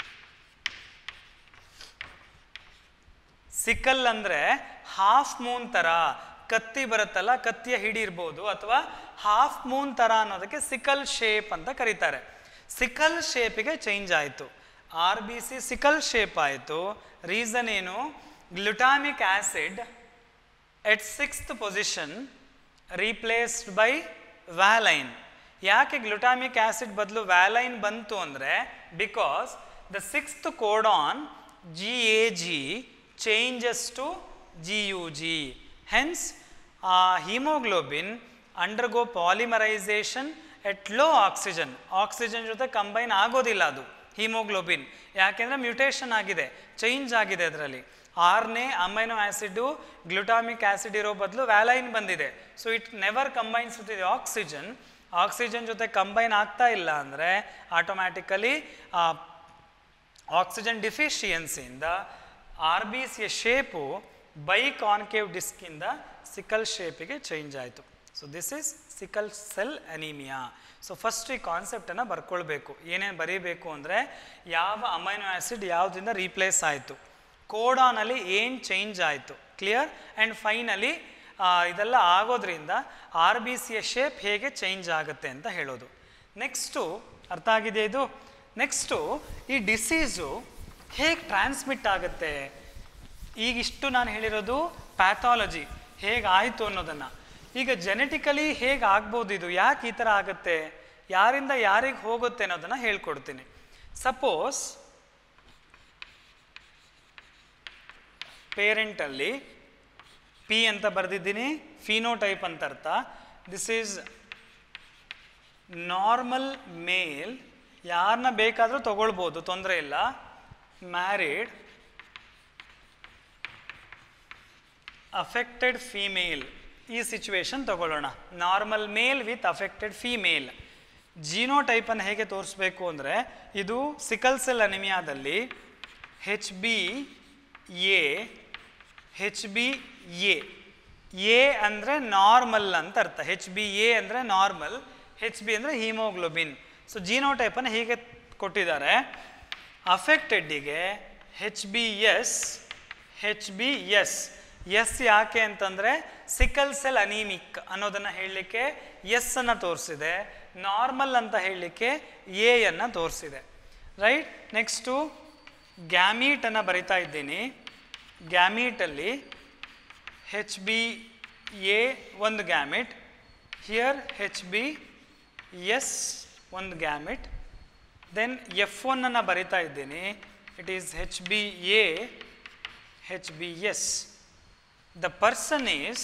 sickle ಅಂದರೆ ಹಾಫ್ ಮೂನ್ ಥರ ಕತ್ತಿ ಬರುತ್ತಲ್ಲ ಕತ್ತಿಯ ಹಿಡಿ ಇರ್ಬೋದು ಅಥವಾ ಹಾಫ್ ಮೂನ್ ಥರ ಅನ್ನೋದಕ್ಕೆ ಸಿಕಲ್ ಶೇಪ್ ಅಂತ ಕರೀತಾರೆ ಸಿಕಲ್ ಶೇಪಿಗೆ ಚೇಂಜ್ ಆಯಿತು R B C sickle shape ಆಯಿತು ರೀಸನ್ ಏನು glutamic acid at sixth position replaced by valine ಯಾಕೆ ಗ್ಲುಟಾಮಿಕ್ ಆ್ಯಸಿಡ್ ಬದಲು ವ್ಯಾಲೈನ್ ಬಂತು ಅಂದರೆ because the sixth codon G A G changes to G U G hence ಆ haemoglobin undergo polymerisation at low oxygen oxygen ಜೊತೆ combine ಆಗೋದಿಲ್ಲ ಅದು haemoglobin ಯಾಕೆಂದರೆ mutation ಆಗಿದೆ ಚೇಂಜ್ ಆಗಿದೆ ಅದರಲ್ಲಿ ಆರನೇ ಅಮೈನೋ ಆ್ಯಸಿಡು ಗ್ಲುಟಾಮಿಕ್ ಆ್ಯಸಿಡ್ ಇರೋ ಬದಲು ವ್ಯಾಲೈನ್ ಬಂದಿದೆ so it never combines with the oxygen oxygen ಜೊತೆ ಕಂಬೈನ್ ಆಗ್ತಾ ಇಲ್ಲ ಅಂದರೆ ಆಟೋಮ್ಯಾಟಿಕಲಿ ಆಕ್ಸಿಜನ್ ಡಿಫಿಷಿಯನ್ಸಿಯಿಂದ ಆರ್ ಬಿ ಸಿಯ ಶೇಪು ಬೈ ಕಾನ್ಕೇವ್ ಡಿಸ್ಕಿಂದ ಸಿಕಲ್ ಶೇಪಿಗೆ ಚೇಂಜ್ ಆಯಿತು so this is sickle cell anaemia so first ಈ ಕಾನ್ಸೆಪ್ಟನ್ನು ಬರ್ಕೊಳ್ಬೇಕು ಏನೇನು ಬರೀಬೇಕು ಅಂದರೆ ಯಾವ ಅಮೈನೋ ಆ್ಯಸಿಡ್ ಯಾವುದರಿಂದ ರೀಪ್ಲೇಸ್ ಆಯಿತು ಕೋಡಾನಲ್ಲಿ ಏನು ಚೇಂಜ್ ಆಯಿತು ಕ್ಲಿಯರ್ ಆ್ಯಂಡ್ ಫೈನಲಿ ಇದೆಲ್ಲ ಆಗೋದ್ರಿಂದ ಆರ್ ಬಿ ಸಿಯ ಶೇಪ್ ಹೇಗೆ ಚೇಂಜ್ ಆಗುತ್ತೆ ಅಂತ ಹೇಳೋದು ನೆಕ್ಸ್ಟು ಅರ್ಥ ಆಗಿದೆ ಇದು ನೆಕ್ಸ್ಟು ಈ ಡಿಸೀಸು ಹೇಗೆ ಟ್ರಾನ್ಸ್ಮಿಟ್ ಆಗುತ್ತೆ ಈಗಿಷ್ಟು ನಾನು ಹೇಳಿರೋದು ಪ್ಯಾಥಾಲಜಿ ಹೇಗಾಯಿತು ಅನ್ನೋದನ್ನು ಈಗ ಜೆನೆಟಿಕಲಿ ಹೇಗೆ ಆಗ್ಬೋದು ಇದು ಯಾಕೆ ಈ ಥರ ಆಗುತ್ತೆ ಯಾರಿಂದ ಯಾರಿಗೆ ಹೋಗುತ್ತೆ ಅನ್ನೋದನ್ನು ಹೇಳ್ಕೊಡ್ತೀನಿ ಸಪೋಸ್ ಪೇರೆಂಟಲ್ಲಿ ಪಿ ಅಂತ ಬರೆದಿದ್ದೀನಿ ಫಿನೋಟೈಪ್ ಅಂತ ಅರ್ಥ ದಿಸ್ ಈಸ್ ನಾರ್ಮಲ್ ಮೇಲ್ ಯಾರನ್ನ ಬೇಕಾದರೂ ತಗೊಳ್ಬೋದು ತೊಂದರೆ ಇಲ್ಲ ಮ್ಯಾರಿಡ್ ಅಫೆಕ್ಟೆಡ್ ಫೀಮೇಲ್ ಈ ಸಿಚುವೇಶನ್ ತಗೊಳ್ಳೋಣ normal male with affected female ಜೀನೋಟೈಪನ್ನು ಹೇಗೆ ತೋರಿಸ್ಬೇಕು ಅಂದರೆ ಇದು ಸಿಕಲ್ ಸೆಲ್ ಅನಿಮಿಯಾದಲ್ಲಿ H B A H B A A ಅಂದರೆ ನಾರ್ಮಲ್ ಅಂತ ಅರ್ಥ ಹೆಚ್ ಬಿ ಎ ಅಂದರೆ ನಾರ್ಮಲ್ ಹೆಚ್ ಬಿ ಅಂದರೆ ಹೀಮೋಗ್ಲೋಬಿನ್ ಸೊ ಜೀನೋಟೈಪನ್ನು ಹೀಗೆ ಕೊಟ್ಟಿದ್ದಾರೆ ಅಫೆಕ್ಟೆಡ್ಡಿಗೆ H B S H B S S ಯಾಕೆ ಅಂತಂದರೆ ಸಿಕಲ್ ಸೆಲ್ ಅನೀಮಿಕ್ ಅನ್ನೋದನ್ನು ಹೇಳಲಿಕ್ಕೆ ಎಸ್ ಅನ್ನು ತೋರಿಸಿದೆ ನಾರ್ಮಲ್ ಅಂತ ಹೇಳಲಿಕ್ಕೆ ಎ ಅನ್ನು ತೋರಿಸಿದೆ ರೈಟ್ ನೆಕ್ಸ್ಟು ಗ್ಯಾಮೀಟನ್ನು ಬರಿತಾ ಇದ್ದೀನಿ ಗ್ಯಾಮೀಟಲ್ಲಿ ಹೆಚ್ ಬಿ ಎ ಒಂದು gamete here H B S ಒಂದು ಗ್ಯಾಮಿಟ್ ದೆನ್ ಎಫ್ ಒನ್ನನ್ನು ಬರಿತಾ ಇದ್ದೀನಿ it is H B A H B S the person is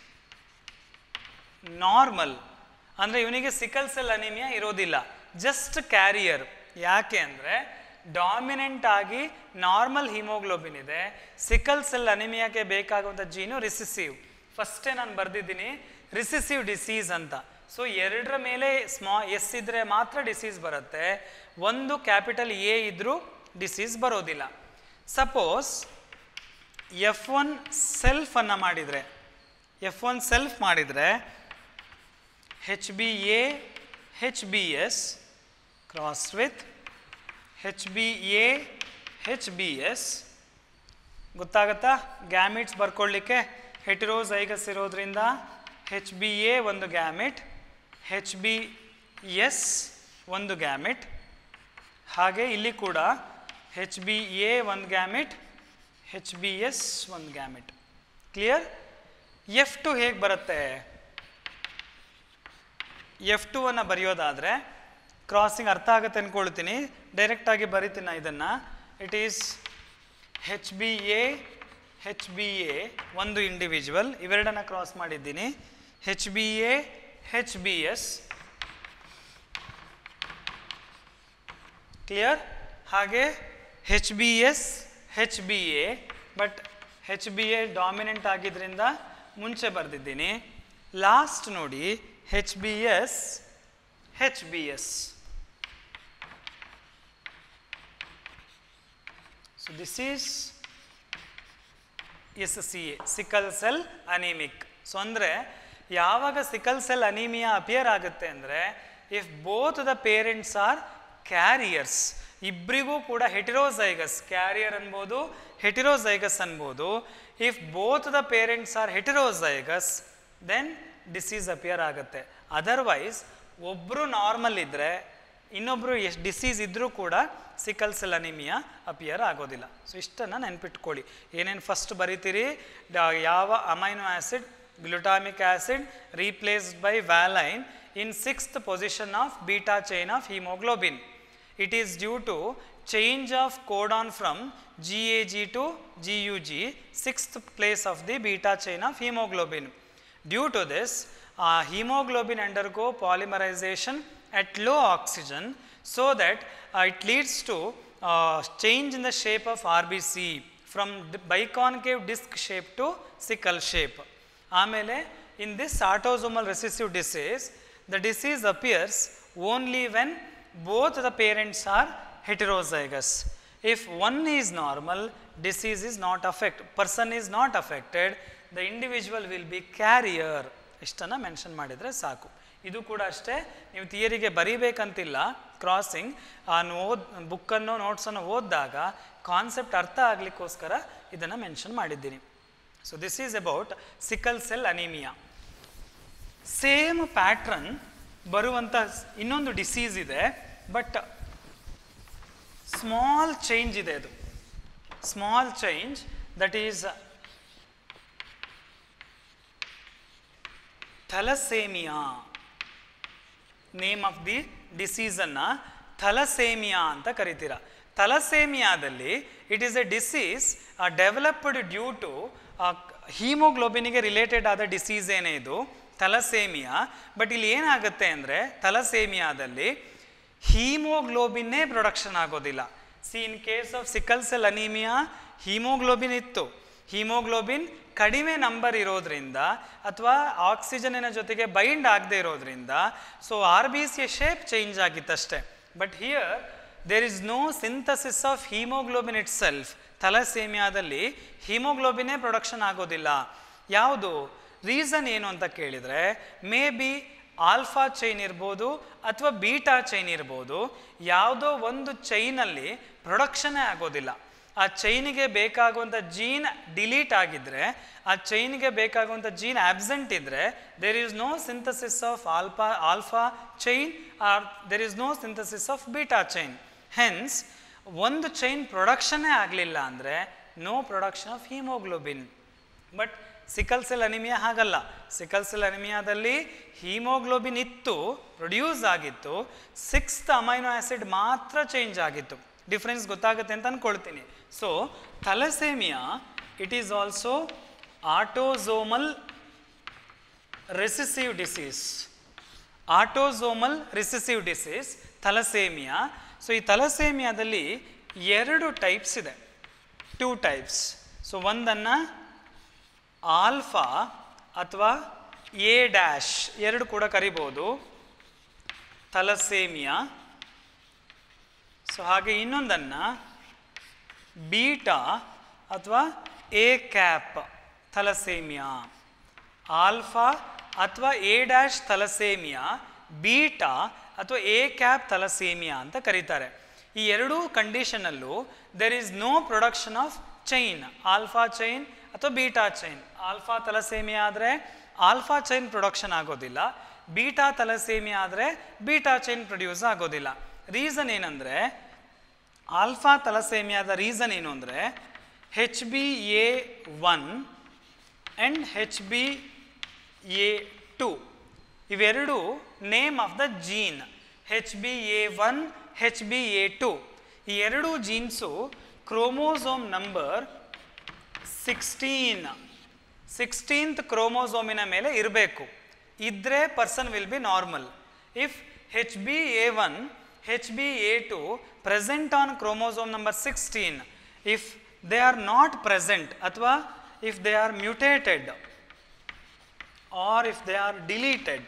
normal ಅಂದರೆ ಇವನಿಗೆ ಸಿಕಲ್ ಸೆಲ್ ಅನಿಮಿಯಾ ಇರೋದಿಲ್ಲ ಜಸ್ಟ್ ಕ್ಯಾರಿಯರ್ ಯಾಕೆ ಅಂದರೆ ಡಾಮಿನೆಂಟ್ ಆಗಿ ನಾರ್ಮಲ್ ಹಿಮೋಗ್ಲೋಬಿನ್ ಇದೆ ಸಿಕಲ್ ಸೆಲ್ ಅನಿಮಿಯಾಗೆ ಬೇಕಾಗುವಂಥ ಜೀನು ರಿಸಿಸಿವ್ ಫಸ್ಟೇ ನಾನು ಬರೆದಿದ್ದೀನಿ ರಿಸಿಸಿವ್ ಡಿಸೀಸ್ ಅಂತ ಸೊ ಎರಡರ ಮೇಲೆ ಸ್ಮಾ ಎಸ್ ಇದ್ದರೆ ಮಾತ್ರ ಡಿಸೀಸ್ ಬರುತ್ತೆ ಒಂದು ಕ್ಯಾಪಿಟಲ್ ಎ ಇದ್ದರೂ ಡಿಸೀಸ್ ಬರೋದಿಲ್ಲ ಸಪೋಸ್ ಎಫ್ ಒನ್ ಸೆಲ್ಫನ್ನು ಮಾಡಿದರೆ ಎಫ್ ಒನ್ ಸೆಲ್ಫ್ ಮಾಡಿದರೆ H B A H B S cross with H B A H B S ಗೊತ್ತಾಗತ್ತಾ ಗ್ಯಾಮಿಟ್ಸ್ ಬರ್ಕೊಳ್ಳಿಕ್ಕೆ ಹೆಟಿರೋಸೈಗಸ್ ಇರೋದ್ರಿಂದ ಹೆಚ್ ಬಿ ಎ ಒಂದು ಗ್ಯಾಮಿಟ್ ಹೆಚ್ ಬಿ ಎಸ್ ಒಂದು ಗ್ಯಾಮಿಟ್ ಹಾಗೆ ಇಲ್ಲಿ ಕೂಡ ಹೆಚ್ ಬಿ ಎ ಒಂದು ಗ್ಯಾಮಿಟ್ ಹೆಚ್ ಬಿ ಎಸ್ ಒಂದು ಗ್ಯಾಮಿಟ್ ಕ್ಲಿಯರ್ ಎಫ್ ಟು ಹೇಗೆ ಬರುತ್ತೆ ಎಫ್ ಟು ಅನ್ನು ಬರೆಯೋದಾದರೆ ಕ್ರಾಸಿಂಗ್ ಅರ್ಥ ಆಗುತ್ತೆ ಅಂದ್ಕೊಳ್ತೀನಿ ಡೈರೆಕ್ಟಾಗಿ ಬರಿತೀನಿ ಇದನ್ನು it is H B A H B A ಒಂದು ಇಂಡಿವಿಜುವಲ್ ಇವೆರಡನ್ನು ಕ್ರಾಸ್ ಮಾಡಿದ್ದೀನಿ H B A H B S clear ಹಾಗೆ H B S H B A but H B A dominant ಆಗಿದ್ದರಿಂದ ಮುಂಚೆ ಬರೆದಿದ್ದೀನಿ ಲಾಸ್ಟ್ ನೋಡಿ H B S H B S so this is S C A sickle cell anaemic so ಅಂದರೆ ಯಾವಾಗ sickle cell anaemia appear ಆಗುತ್ತೆ ಅಂದರೆ if both the parents R carriers ಇಬ್ಬರಿಗೂ ಕೂಡ ಹೆಟಿರೋಸೈಗಸ್ ಕ್ಯಾರಿಯರ್ ಅನ್ಬೋದು ಹೆಟಿರೋಸೈಗಸ್ ಅನ್ಬೋದು if both the parents are heterozygous then disease appear ಆಗುತ್ತೆ otherwise ಒಬ್ಬರು ನಾರ್ಮಲ್ ಇದ್ದರೆ ಇನ್ನೊಬ್ಬರು ಎಷ್ಟು ಡಿಸೀಸ್ ಇದ್ದರೂ ಕೂಡ ಸಿಕಲ್ ಸೆಲ್ ಅನಿಮಿಯಾ ಅಪಿಯರ್ ಆಗೋದಿಲ್ಲ ಸೊ ಇಷ್ಟನ್ನು ನೆನ್ಪಿಟ್ಕೊಳ್ಳಿ ಏನೇನು ಫಸ್ಟ್ ಬರಿತೀರಿ ಡ- ಯಾವ amino acid glutamic acid replaced by valine in sixth position of beta chain of haemoglobin it is due to change of codon from GAG to GUG, sixth place of the beta chain of hemoglobin. Due to this, uh, hemoglobin undergo polymerization at low oxygen so that uh, it leads to uh, change in the shape of RBC from the biconcave disc shape to sickle shape. ಆಮೇಲೆ in this autosomal recessive disease the disease appears only when both the parents are heterozygous. If one is normal, disease is not affected, person is not affected, the individual will be carrier. ಇಷ್ಟನ್ನು mention ಮಾಡಿದರೆ ಸಾಕು ಇದು ಕೂಡ ಅಷ್ಟೇ ನೀವು ಥಿಯರಿಗೆ ಬರೀಬೇಕಂತಿಲ್ಲ crossing ಆ ಓದ್ ಬುಕ್ಕನ್ನು ನೋಟ್ಸನ್ನು ಓದಿದಾಗ ಕಾನ್ಸೆಪ್ಟ್ ಅರ್ಥ ಆಗಲಿಕ್ಕೋಸ್ಕರ ಇದನ್ನು ಮೆನ್ಷನ್ ಮಾಡಿದ್ದೀನಿ so this is about sickle cell anaemia same pattern ಬರುವಂಥ ಇನ್ನೊಂದು ಡಿಸೀಸ್ ಇದೆ ಬಟ್ ಸ್ಮಾಲ್ ಚೇಂಜ್ ಇದೆ ಅದು small change that is thalassaemia name of the ಡಿಸೀಸನ್ನು ಥಲಸೇಮಿಯಾ ಅಂತ ಕರಿತೀರ ಥಲಸೇಮಿಯಾದಲ್ಲಿ it is a disease developed due to ಹೀಮೋಗ್ಲೋಬಿನಿಗೆ ರಿಲೇಟೆಡ್ ಆದ ಡಿಸೀಸ್ ಏನೇ ಇದು ಥಲಸೇಮಿಯಾ ಬಟ್ ಇಲ್ಲಿ ಏನಾಗುತ್ತೆ ಅಂದರೆ ಥಲಸೇಮಿಯಾದಲ್ಲಿ ಹೀಮೋಗ್ಲೋಬಿನ್ನೇ ಪ್ರೊಡಕ್ಷನ್ ಆಗೋದಿಲ್ಲ see in case of sickle cell anaemia haemoglobin ಇತ್ತು ಹೀಮೋಗ್ಲೋಬಿನ್ ಕಡಿಮೆ ನಂಬರ್ ಇರೋದ್ರಿಂದ ಅಥವಾ ಆಕ್ಸಿಜನಿನ ಜೊತೆಗೆ ಬೈಂಡ್ ಆಗದೆ ಇರೋದ್ರಿಂದ ಸೊ ಆರ್ ಬಿ ಸಿಯ ಶೇಪ್ ಚೇಂಜ್ ಆಗಿತ್ತಷ್ಟೇ but here there is no synthesis of haemoglobin itself ಥಲಸೇಮಿಯಾದಲ್ಲಿ ಹೀಮೋಗ್ಲೋಬಿನೇ ಪ್ರೊಡಕ್ಷನ್ ಆಗೋದಿಲ್ಲ ಯಾವುದು ರೀಸನ್ ಏನು ಅಂತ ಕೇಳಿದರೆ ಮೇ ಬಿ ಆಲ್ಫಾ ಚೈನ್ ಇರ್ಬೋದು ಅಥವಾ ಬೀಟಾ ಚೈನ್ ಇರ್ಬೋದು ಯಾವುದೋ ಒಂದು ಚೈನಲ್ಲಿ ಪ್ರೊಡಕ್ಷನ್ನೇ ಆಗೋದಿಲ್ಲ ಆ ಚೈನಿಗೆ ಬೇಕಾಗುವಂಥ ಜೀನ್ ಡಿಲೀಟ್ ಆಗಿದ್ದರೆ ಆ ಚೈನಿಗೆ ಬೇಕಾಗುವಂಥ ಜೀನ್ ಆಬ್ಸೆಂಟ್ ಇದ್ದರೆ there is no synthesis of alpha alpha chain or there is no synthesis of beta chain hence ಒಂದು ಚೈನ್ ಪ್ರೊಡಕ್ಷನ್ನೇ ಆಗಲಿಲ್ಲ ಅಂದರೆ no production of haemoglobin but sickle cell anaemia ಹಾಗಲ್ಲ ಸಿಕಲ್ ಸೆಲ್ ಅನಿಮಿಯಾದಲ್ಲಿ ಹೀಮೋಗ್ಲೋಬಿನ್ ಇತ್ತು produce ಆಗಿತ್ತು sixth amino acid ಮಾತ್ರ change ಆಗಿತ್ತು ಡಿಫ್ರೆನ್ಸ್ ಗೊತ್ತಾಗುತ್ತೆ ಅಂತ ಅಂದ್ಕೊಳ್ತೀನಿ so thalassaemia it is also autosomal recessive disease autosomal recessive disease thalassaemia so ಈ ಥಲಸೇಮಿಯಾದಲ್ಲಿ ಎರಡು ಟೈಪ್ಸ್ ಇದೆ ಟೂ ಟೈಪ್ಸ್ ಸೊ ಒಂದನ್ನು ಆಲ್ಫಾ ಅಥವಾ ಎ ಡ್ಯಾಶ್ ಎರಡು ಕೂಡ ಕರಿಬೋದು ಥಲಸೇಮಿಯಾ ಸೊ ಹಾಗೆ ಇನ್ನೊಂದನ್ನು ಬೀಟಾ ಅಥವಾ ಎ ಕ್ಯಾಪ್ ಥಲಸೇಮಿಯಾ ಆಲ್ಫಾ ಅಥವಾ ಎ ಡ್ಯಾಶ್ ಥಲಸೇಮಿಯಾ ಬೀಟಾ ಅಥವಾ ಎ ಕ್ಯಾಪ್ ಥಲಸೇಮಿಯಾ ಅಂತ ಕರೀತಾರೆ ಈ ಎರಡೂ ಕಂಡೀಷನಲ್ಲೂ there is no production of chain alpha chain ಅಥವಾ ಬೀಟಾ ಚೈನ್ ಆಲ್ಫಾ ತಲಸೇಮಿಯಾ ಆದರೆ ಆಲ್ಫಾ ಚೈನ್ ಪ್ರೊಡಕ್ಷನ್ ಆಗೋದಿಲ್ಲ ಬೀಟಾ ತಲಸೇಮಿಯಾ ಆದರೆ ಬೀಟಾ ಚೈನ್ ಪ್ರೊಡ್ಯೂಸ್ ಆಗೋದಿಲ್ಲ ರೀಸನ್ ಏನಂದರೆ ಆಲ್ಫಾ ತಲಸೇಮಿಯಾದ ರೀಸನ್ ಏನು ಅಂದರೆ H B A one and H B A two ಇವೆರಡು name of the gene H B A one H B A two ಈ ಎರಡೂ genes chromosome number sixteen sixteenth ಕ್ರೋಮೋಸೋಮಿನ ಮೇಲೆ ಇರಬೇಕು ಇದ್ದರೆ person will be normal if H B A one H B A two present on chromosome number sixteen if they are not present ಅಥವಾ if they are mutated or if they are deleted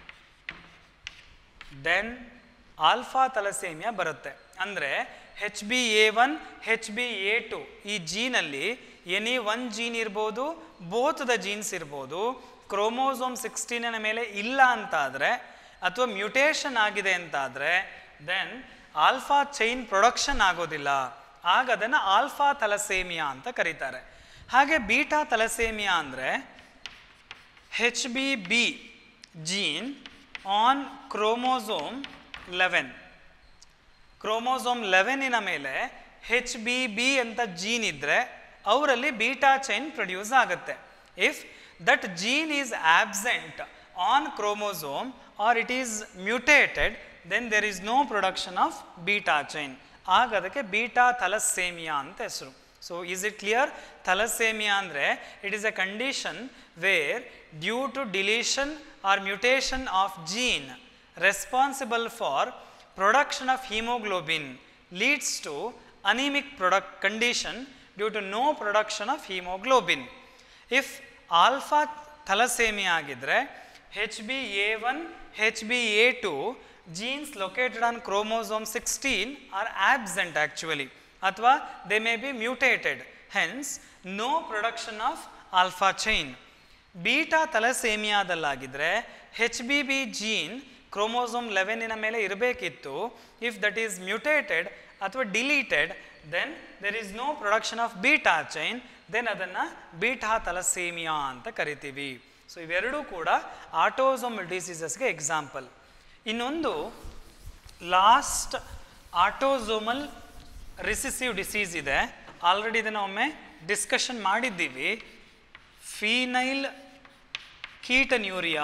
then alpha thalassaemia ಬರುತ್ತೆ ಅಂದರೆ H B A one H B A two ಈ ಜೀನಲ್ಲಿ any one gene ಇರ್ಬೋದು both the genes ಇರ್ಬೋದು chromosome ಸಿಕ್ಸ್ಟೀನಿನ ಮೇಲೆ ಇಲ್ಲ ಅಂತಾದರೆ ಅಥವಾ ಮ್ಯೂಟೇಷನ್ ಆಗಿದೆ ಅಂತಾದರೆ ದೆನ್ ಆಲ್ಫಾ ಚೈನ್ ಪ್ರೊಡಕ್ಷನ್ ಆಗೋದಿಲ್ಲ ಆಗ ಅದನ್ನು ಆಲ್ಫಾ ತಲಸೇಮಿಯಾ ಅಂತ ಕರೀತಾರೆ ಹಾಗೆ ಬೀಟಾ ತಲಸೇಮಿಯಾ ಅಂದರೆ H B B gene on chromosome eleven chromosome ಲೆವೆನಿನ ಮೇಲೆ ಹೆಚ್ ಬಿ ಬಿ ಅಂತ ಜೀನ್ ಇದ್ದರೆ ಅವರಲ್ಲಿ ಬೀಟಾ ಚೈನ್ ಪ್ರೊಡ್ಯೂಸ್ ಆಗುತ್ತೆ if that gene is absent on chromosome or it is mutated then there is no production of beta chain ಆಗ ಅದಕ್ಕೆ beta thalassaemia ಅಂತ ಹೆಸರು so is it clear thalassaemia ಅಂದರೆ it is a condition where due to deletion or mutation of gene responsible for production of hemoglobin leads to anemic product condition due to no production of hemoglobin. If alpha thalassemia ಆಗಿದ್ರೆ H B A one H B A two genes located on chromosome sixteen are absent actually ಅಥವಾ they may be mutated hence no production of alpha chain beta ತಲಸೇಮಿಯಾದಲ್ಲಾಗಿದ್ದರೆ H B B gene chromosome ಲೆವೆನಿನ ಮೇಲೆ ಇರಬೇಕಿತ್ತು if that is mutated ಅಥವಾ deleted then there is no production of beta chain then ಅದನ್ನು beta thalassaemia ಅಂತ ಕರಿತೀವಿ so ಇವೆರಡೂ ಕೂಡ ಆಟೋಸೋಮಲ್ ಡಿಸೀಸಸ್ಗೆ ಎಕ್ಸಾಂಪಲ್ ಇನ್ನೊಂದು ಲಾಸ್ಟ್ ಆಟೋಸೋಮಲ್ ರಿಸಿಸಿವ್ ಡಿಸೀಸ್ ಇದೆ ಆಲ್ರೆಡಿ ಇದನ್ನು ಒಮ್ಮೆ ಡಿಸ್ಕಷನ್ ಮಾಡಿದ್ದೀವಿ ಫೀನೈಲ್ ಕೀಟನ್ಯೂರಿಯಾ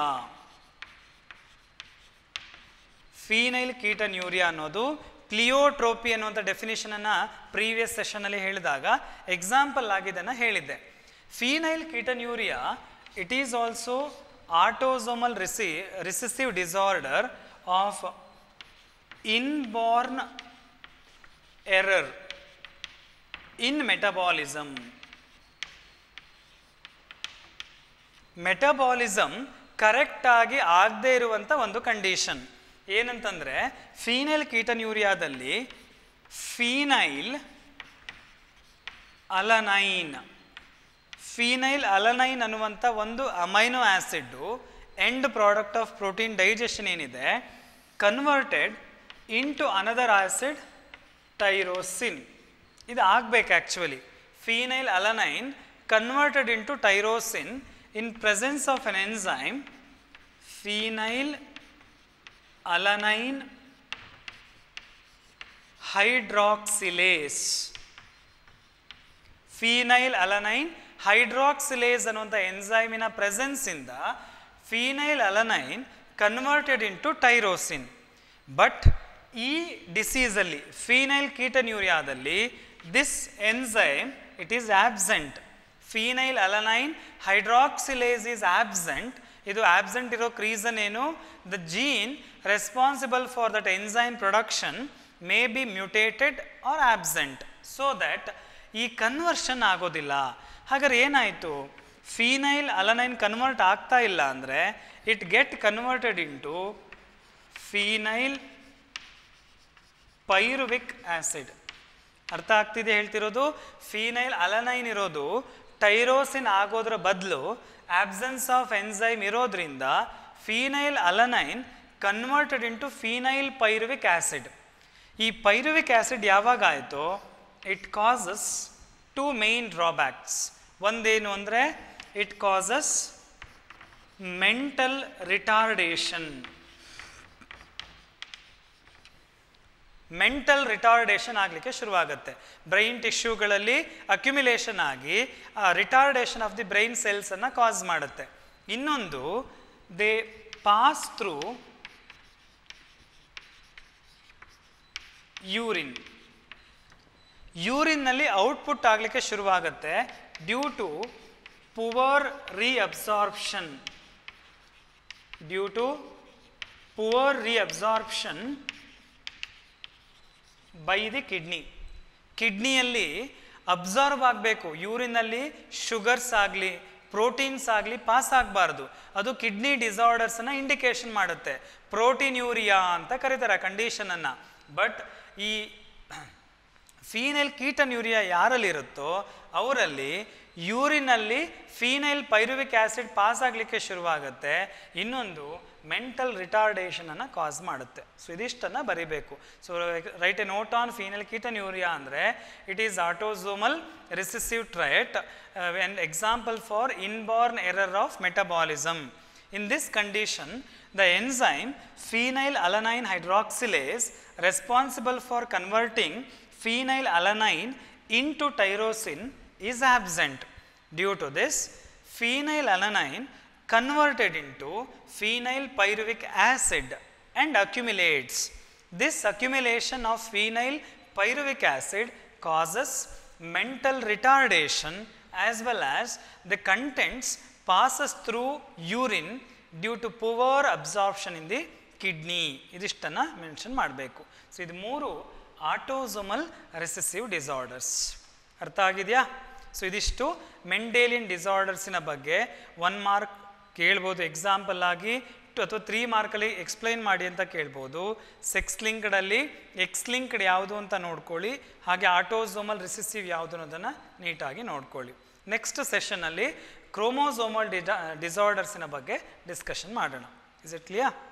ಫೀನೈಲ್ ಕೀಟನ್ಯೂರಿಯಾ ಅನ್ನೋದು ಕ್ಲಿಯೋಟ್ರೋಪಿ ಅನ್ನುವಂಥ ಡೆಫಿನೇಷನನ್ನು ಪ್ರೀವಿಯಸ್ ಸೆಷನಲ್ಲಿ ಹೇಳಿದಾಗ ಎಕ್ಸಾಂಪಲ್ ಆಗಿದ್ದನ್ನು ಹೇಳಿದ್ದೆ phenylketonuria it is also autosomal ರಿಸಿ recessive disorder of inborn error in metabolism metabolism ಕರೆಕ್ಟಾಗಿ ಆಗದೇ ಇರುವಂಥ ಒಂದು ಕಂಡೀಷನ್ ಏನಂತಂದರೆ ಫೀನೈಲ್ ಕೀಟನ್ಯೂರಿಯಾದಲ್ಲಿ ಫೀನೈಲ್ ಅಲನೈನ್ ಫೀನೈಲ್ ಅಲನೈನ್ ಅನ್ನುವಂಥ ಒಂದು amino acid end product of protein digestion ಏನಿದೆ converted into another acid tyrosine ಇದು ಆಗಬೇಕು actually phenylalanine converted into tyrosine in presence of an enzyme phenylalanine hydroxylase phenylalanine hydroxylase ಅನ್ನುವಂಥ ಎನ್ಸೈಮಿನ ಪ್ರೆಸೆನ್ಸಿಂದ phenylalanine converted into tyrosine but ಈ ಡಿಸೀಸಲ್ಲಿ ಫೀನೈಲ್ ಕೀಟನ್ಯೂರಿಯಾದಲ್ಲಿ this enzyme it is absent phenylalanine hydroxylase is absent ಇದು absent ಇರೋಕ್ಕೆ reason ಏನು the gene responsible for that enzyme production may be mutated or absent so that ಈ conversion ಆಗೋದಿಲ್ಲ ಹಾಗಾದ್ರೆ ಏನಾಯಿತು ಫೀನೈಲ್ ಅಲನೈನ್ ಕನ್ವರ್ಟ್ ಆಗ್ತಾ ಇಲ್ಲ ಅಂದರೆ it get converted into phenyl ಪೈರುವಿಕ್ acid ಅರ್ಥ ಆಗ್ತಿದೆ ಹೇಳ್ತಿರೋದು ಫೀನೈಲ್ ಅಲನೈನ್ ಇರೋದು ಟೈರೋಸಿನ್ ಆಗೋದ್ರ ಬದಲು ಆಬ್ಸೆನ್ಸ್ ಆಫ್ ಎನ್ಸೈಮ್ ಇರೋದ್ರಿಂದ phenylalanine converted into phenyl ಪೈರುವಿಕ್ acid ಈ ಪೈರುವಿಕ್ ಆ್ಯಸಿಡ್ ಯಾವಾಗ ಆಯಿತು it causes two main drawbacks ಒಂದೇನು ಅಂದರೆ it causes mental retardation mental retardation ಆಗಲಿಕ್ಕೆ ಶುರುವಾಗುತ್ತೆ ಬ್ರೈನ್ ಟಿಶ್ಯೂಗಳಲ್ಲಿ ಅಕ್ಯುಮಿಲೇಷನ್ ಆಗಿ ರಿಟಾರ್ಡೇಷನ್ ಆಫ್ ದಿ ಬ್ರೈನ್ ಸೆಲ್ಸನ್ನು ಕಾಸ್ ಮಾಡುತ್ತೆ ಇನ್ನೊಂದು ದೇ ಪಾಸ್ ಥ್ರೂ ಯೂರಿನ್ ಯೂರಿನ್ನಲ್ಲಿ ಔಟ್ಪುಟ್ ಆಗಲಿಕ್ಕೆ ಶುರುವಾಗುತ್ತೆ due to poor reabsorption due to poor reabsorption by the kidney ಕಿಡ್ನಿಯಲ್ಲಿ ಅಬ್ಸರ್ವ್ ಆಗಬೇಕು ಯೂರಿನಲ್ಲಿ ಶುಗರ್ಸ್ ಆಗಲಿ ಪ್ರೋಟೀನ್ಸ್ ಆಗಲಿ ಪಾಸ್ ಆಗಬಾರ್ದು ಅದು ಕಿಡ್ನಿ ಡಿಸಾರ್ಡರ್ಸನ್ನು ಇಂಡಿಕೇಶನ್ ಮಾಡುತ್ತೆ ಪ್ರೋಟೀನ್ ಯೂರಿಯಾ ಅಂತ ಕರೀತಾರೆ ಆ ಕಂಡೀಷನನ್ನು ಬಟ್ ಈ ಫೀನೈಲ್ ಕೀಟನ್ ಯೂರಿಯಾ ಯಾರಲ್ಲಿರುತ್ತೋ ಅವರಲ್ಲಿ ಯೂರಿನಲ್ಲಿ ಫೀನೈಲ್ ಪೈರುವಿಕ್ ಆ್ಯಸಿಡ್ ಪಾಸ್ ಆಗಲಿಕ್ಕೆ ಶುರುವಾಗುತ್ತೆ ಇನ್ನೊಂದು ಮೆಂಟಲ್ ರಿಟಾರ್ಡೇಷನನ್ನು ಕಾಸ್ ಮಾಡುತ್ತೆ ಸೊ ಇದಿಷ್ಟನ್ನು ಬರಿಬೇಕು so write a note on phenylketonuria ಅಂದರೆ it is autosomal recessive trait an example for inborn error of metabolism in this condition the enzyme phenylalanine hydroxylase responsible for converting phenyl alanine into tyrosine is absent. Due to this, phenyl alanine converted into phenyl pyruvic acid and accumulates. This accumulation of phenyl pyruvic acid causes mental retardation as well as the contents passes through urine due to poor absorption in the kidney ಇದಿಷ್ಟನ್ನು mention ಮಾಡಬೇಕು so ಇದು ಮೂರು ಆಟೋಸೊಮಲ್ recessive disorders ಅರ್ಥ ಆಗಿದೆಯಾ so ಇದಿಷ್ಟು Mendelian ಡಿಸಾರ್ಡರ್ಸಿನ ಬಗ್ಗೆ one mark ಕೇಳ್ಬೋದು ಎಕ್ಸಾಂಪಲ್ ಆಗಿ ಟು ಅಥವಾ ತ್ರೀ ಮಾರ್ಕಲ್ಲಿ ಎಕ್ಸ್ಪ್ಲೈನ್ ಮಾಡಿ ಅಂತ ಕೇಳ್ಬೋದು ಸೆಕ್ಸ್ ಲಿಂಕ್ಡಲ್ಲಿ ಎಕ್ಸ್ ಲಿಂಕ್ಡ್ ಯಾವುದು ಅಂತ ನೋಡ್ಕೊಳ್ಳಿ ಹಾಗೆ ಆಟೋಸೋಮಲ್ ರಿಸಿಸಿವ್ ಯಾವುದು ಅನ್ನೋದನ್ನು ನೀಟಾಗಿ ನೋಡ್ಕೊಳ್ಳಿ ನೆಕ್ಸ್ಟ್ ಸೆಷನಲ್ಲಿ ಕ್ರೋಮೋಸೋಮಲ್ ಡಿಜಾ ಡಿಸಾರ್ಡರ್ಸಿನ ಬಗ್ಗೆ ಡಿಸ್ಕಷನ್ ಮಾಡೋಣ ಇಸ್ ಇಟ್ ಕ್ಲಿಯರ್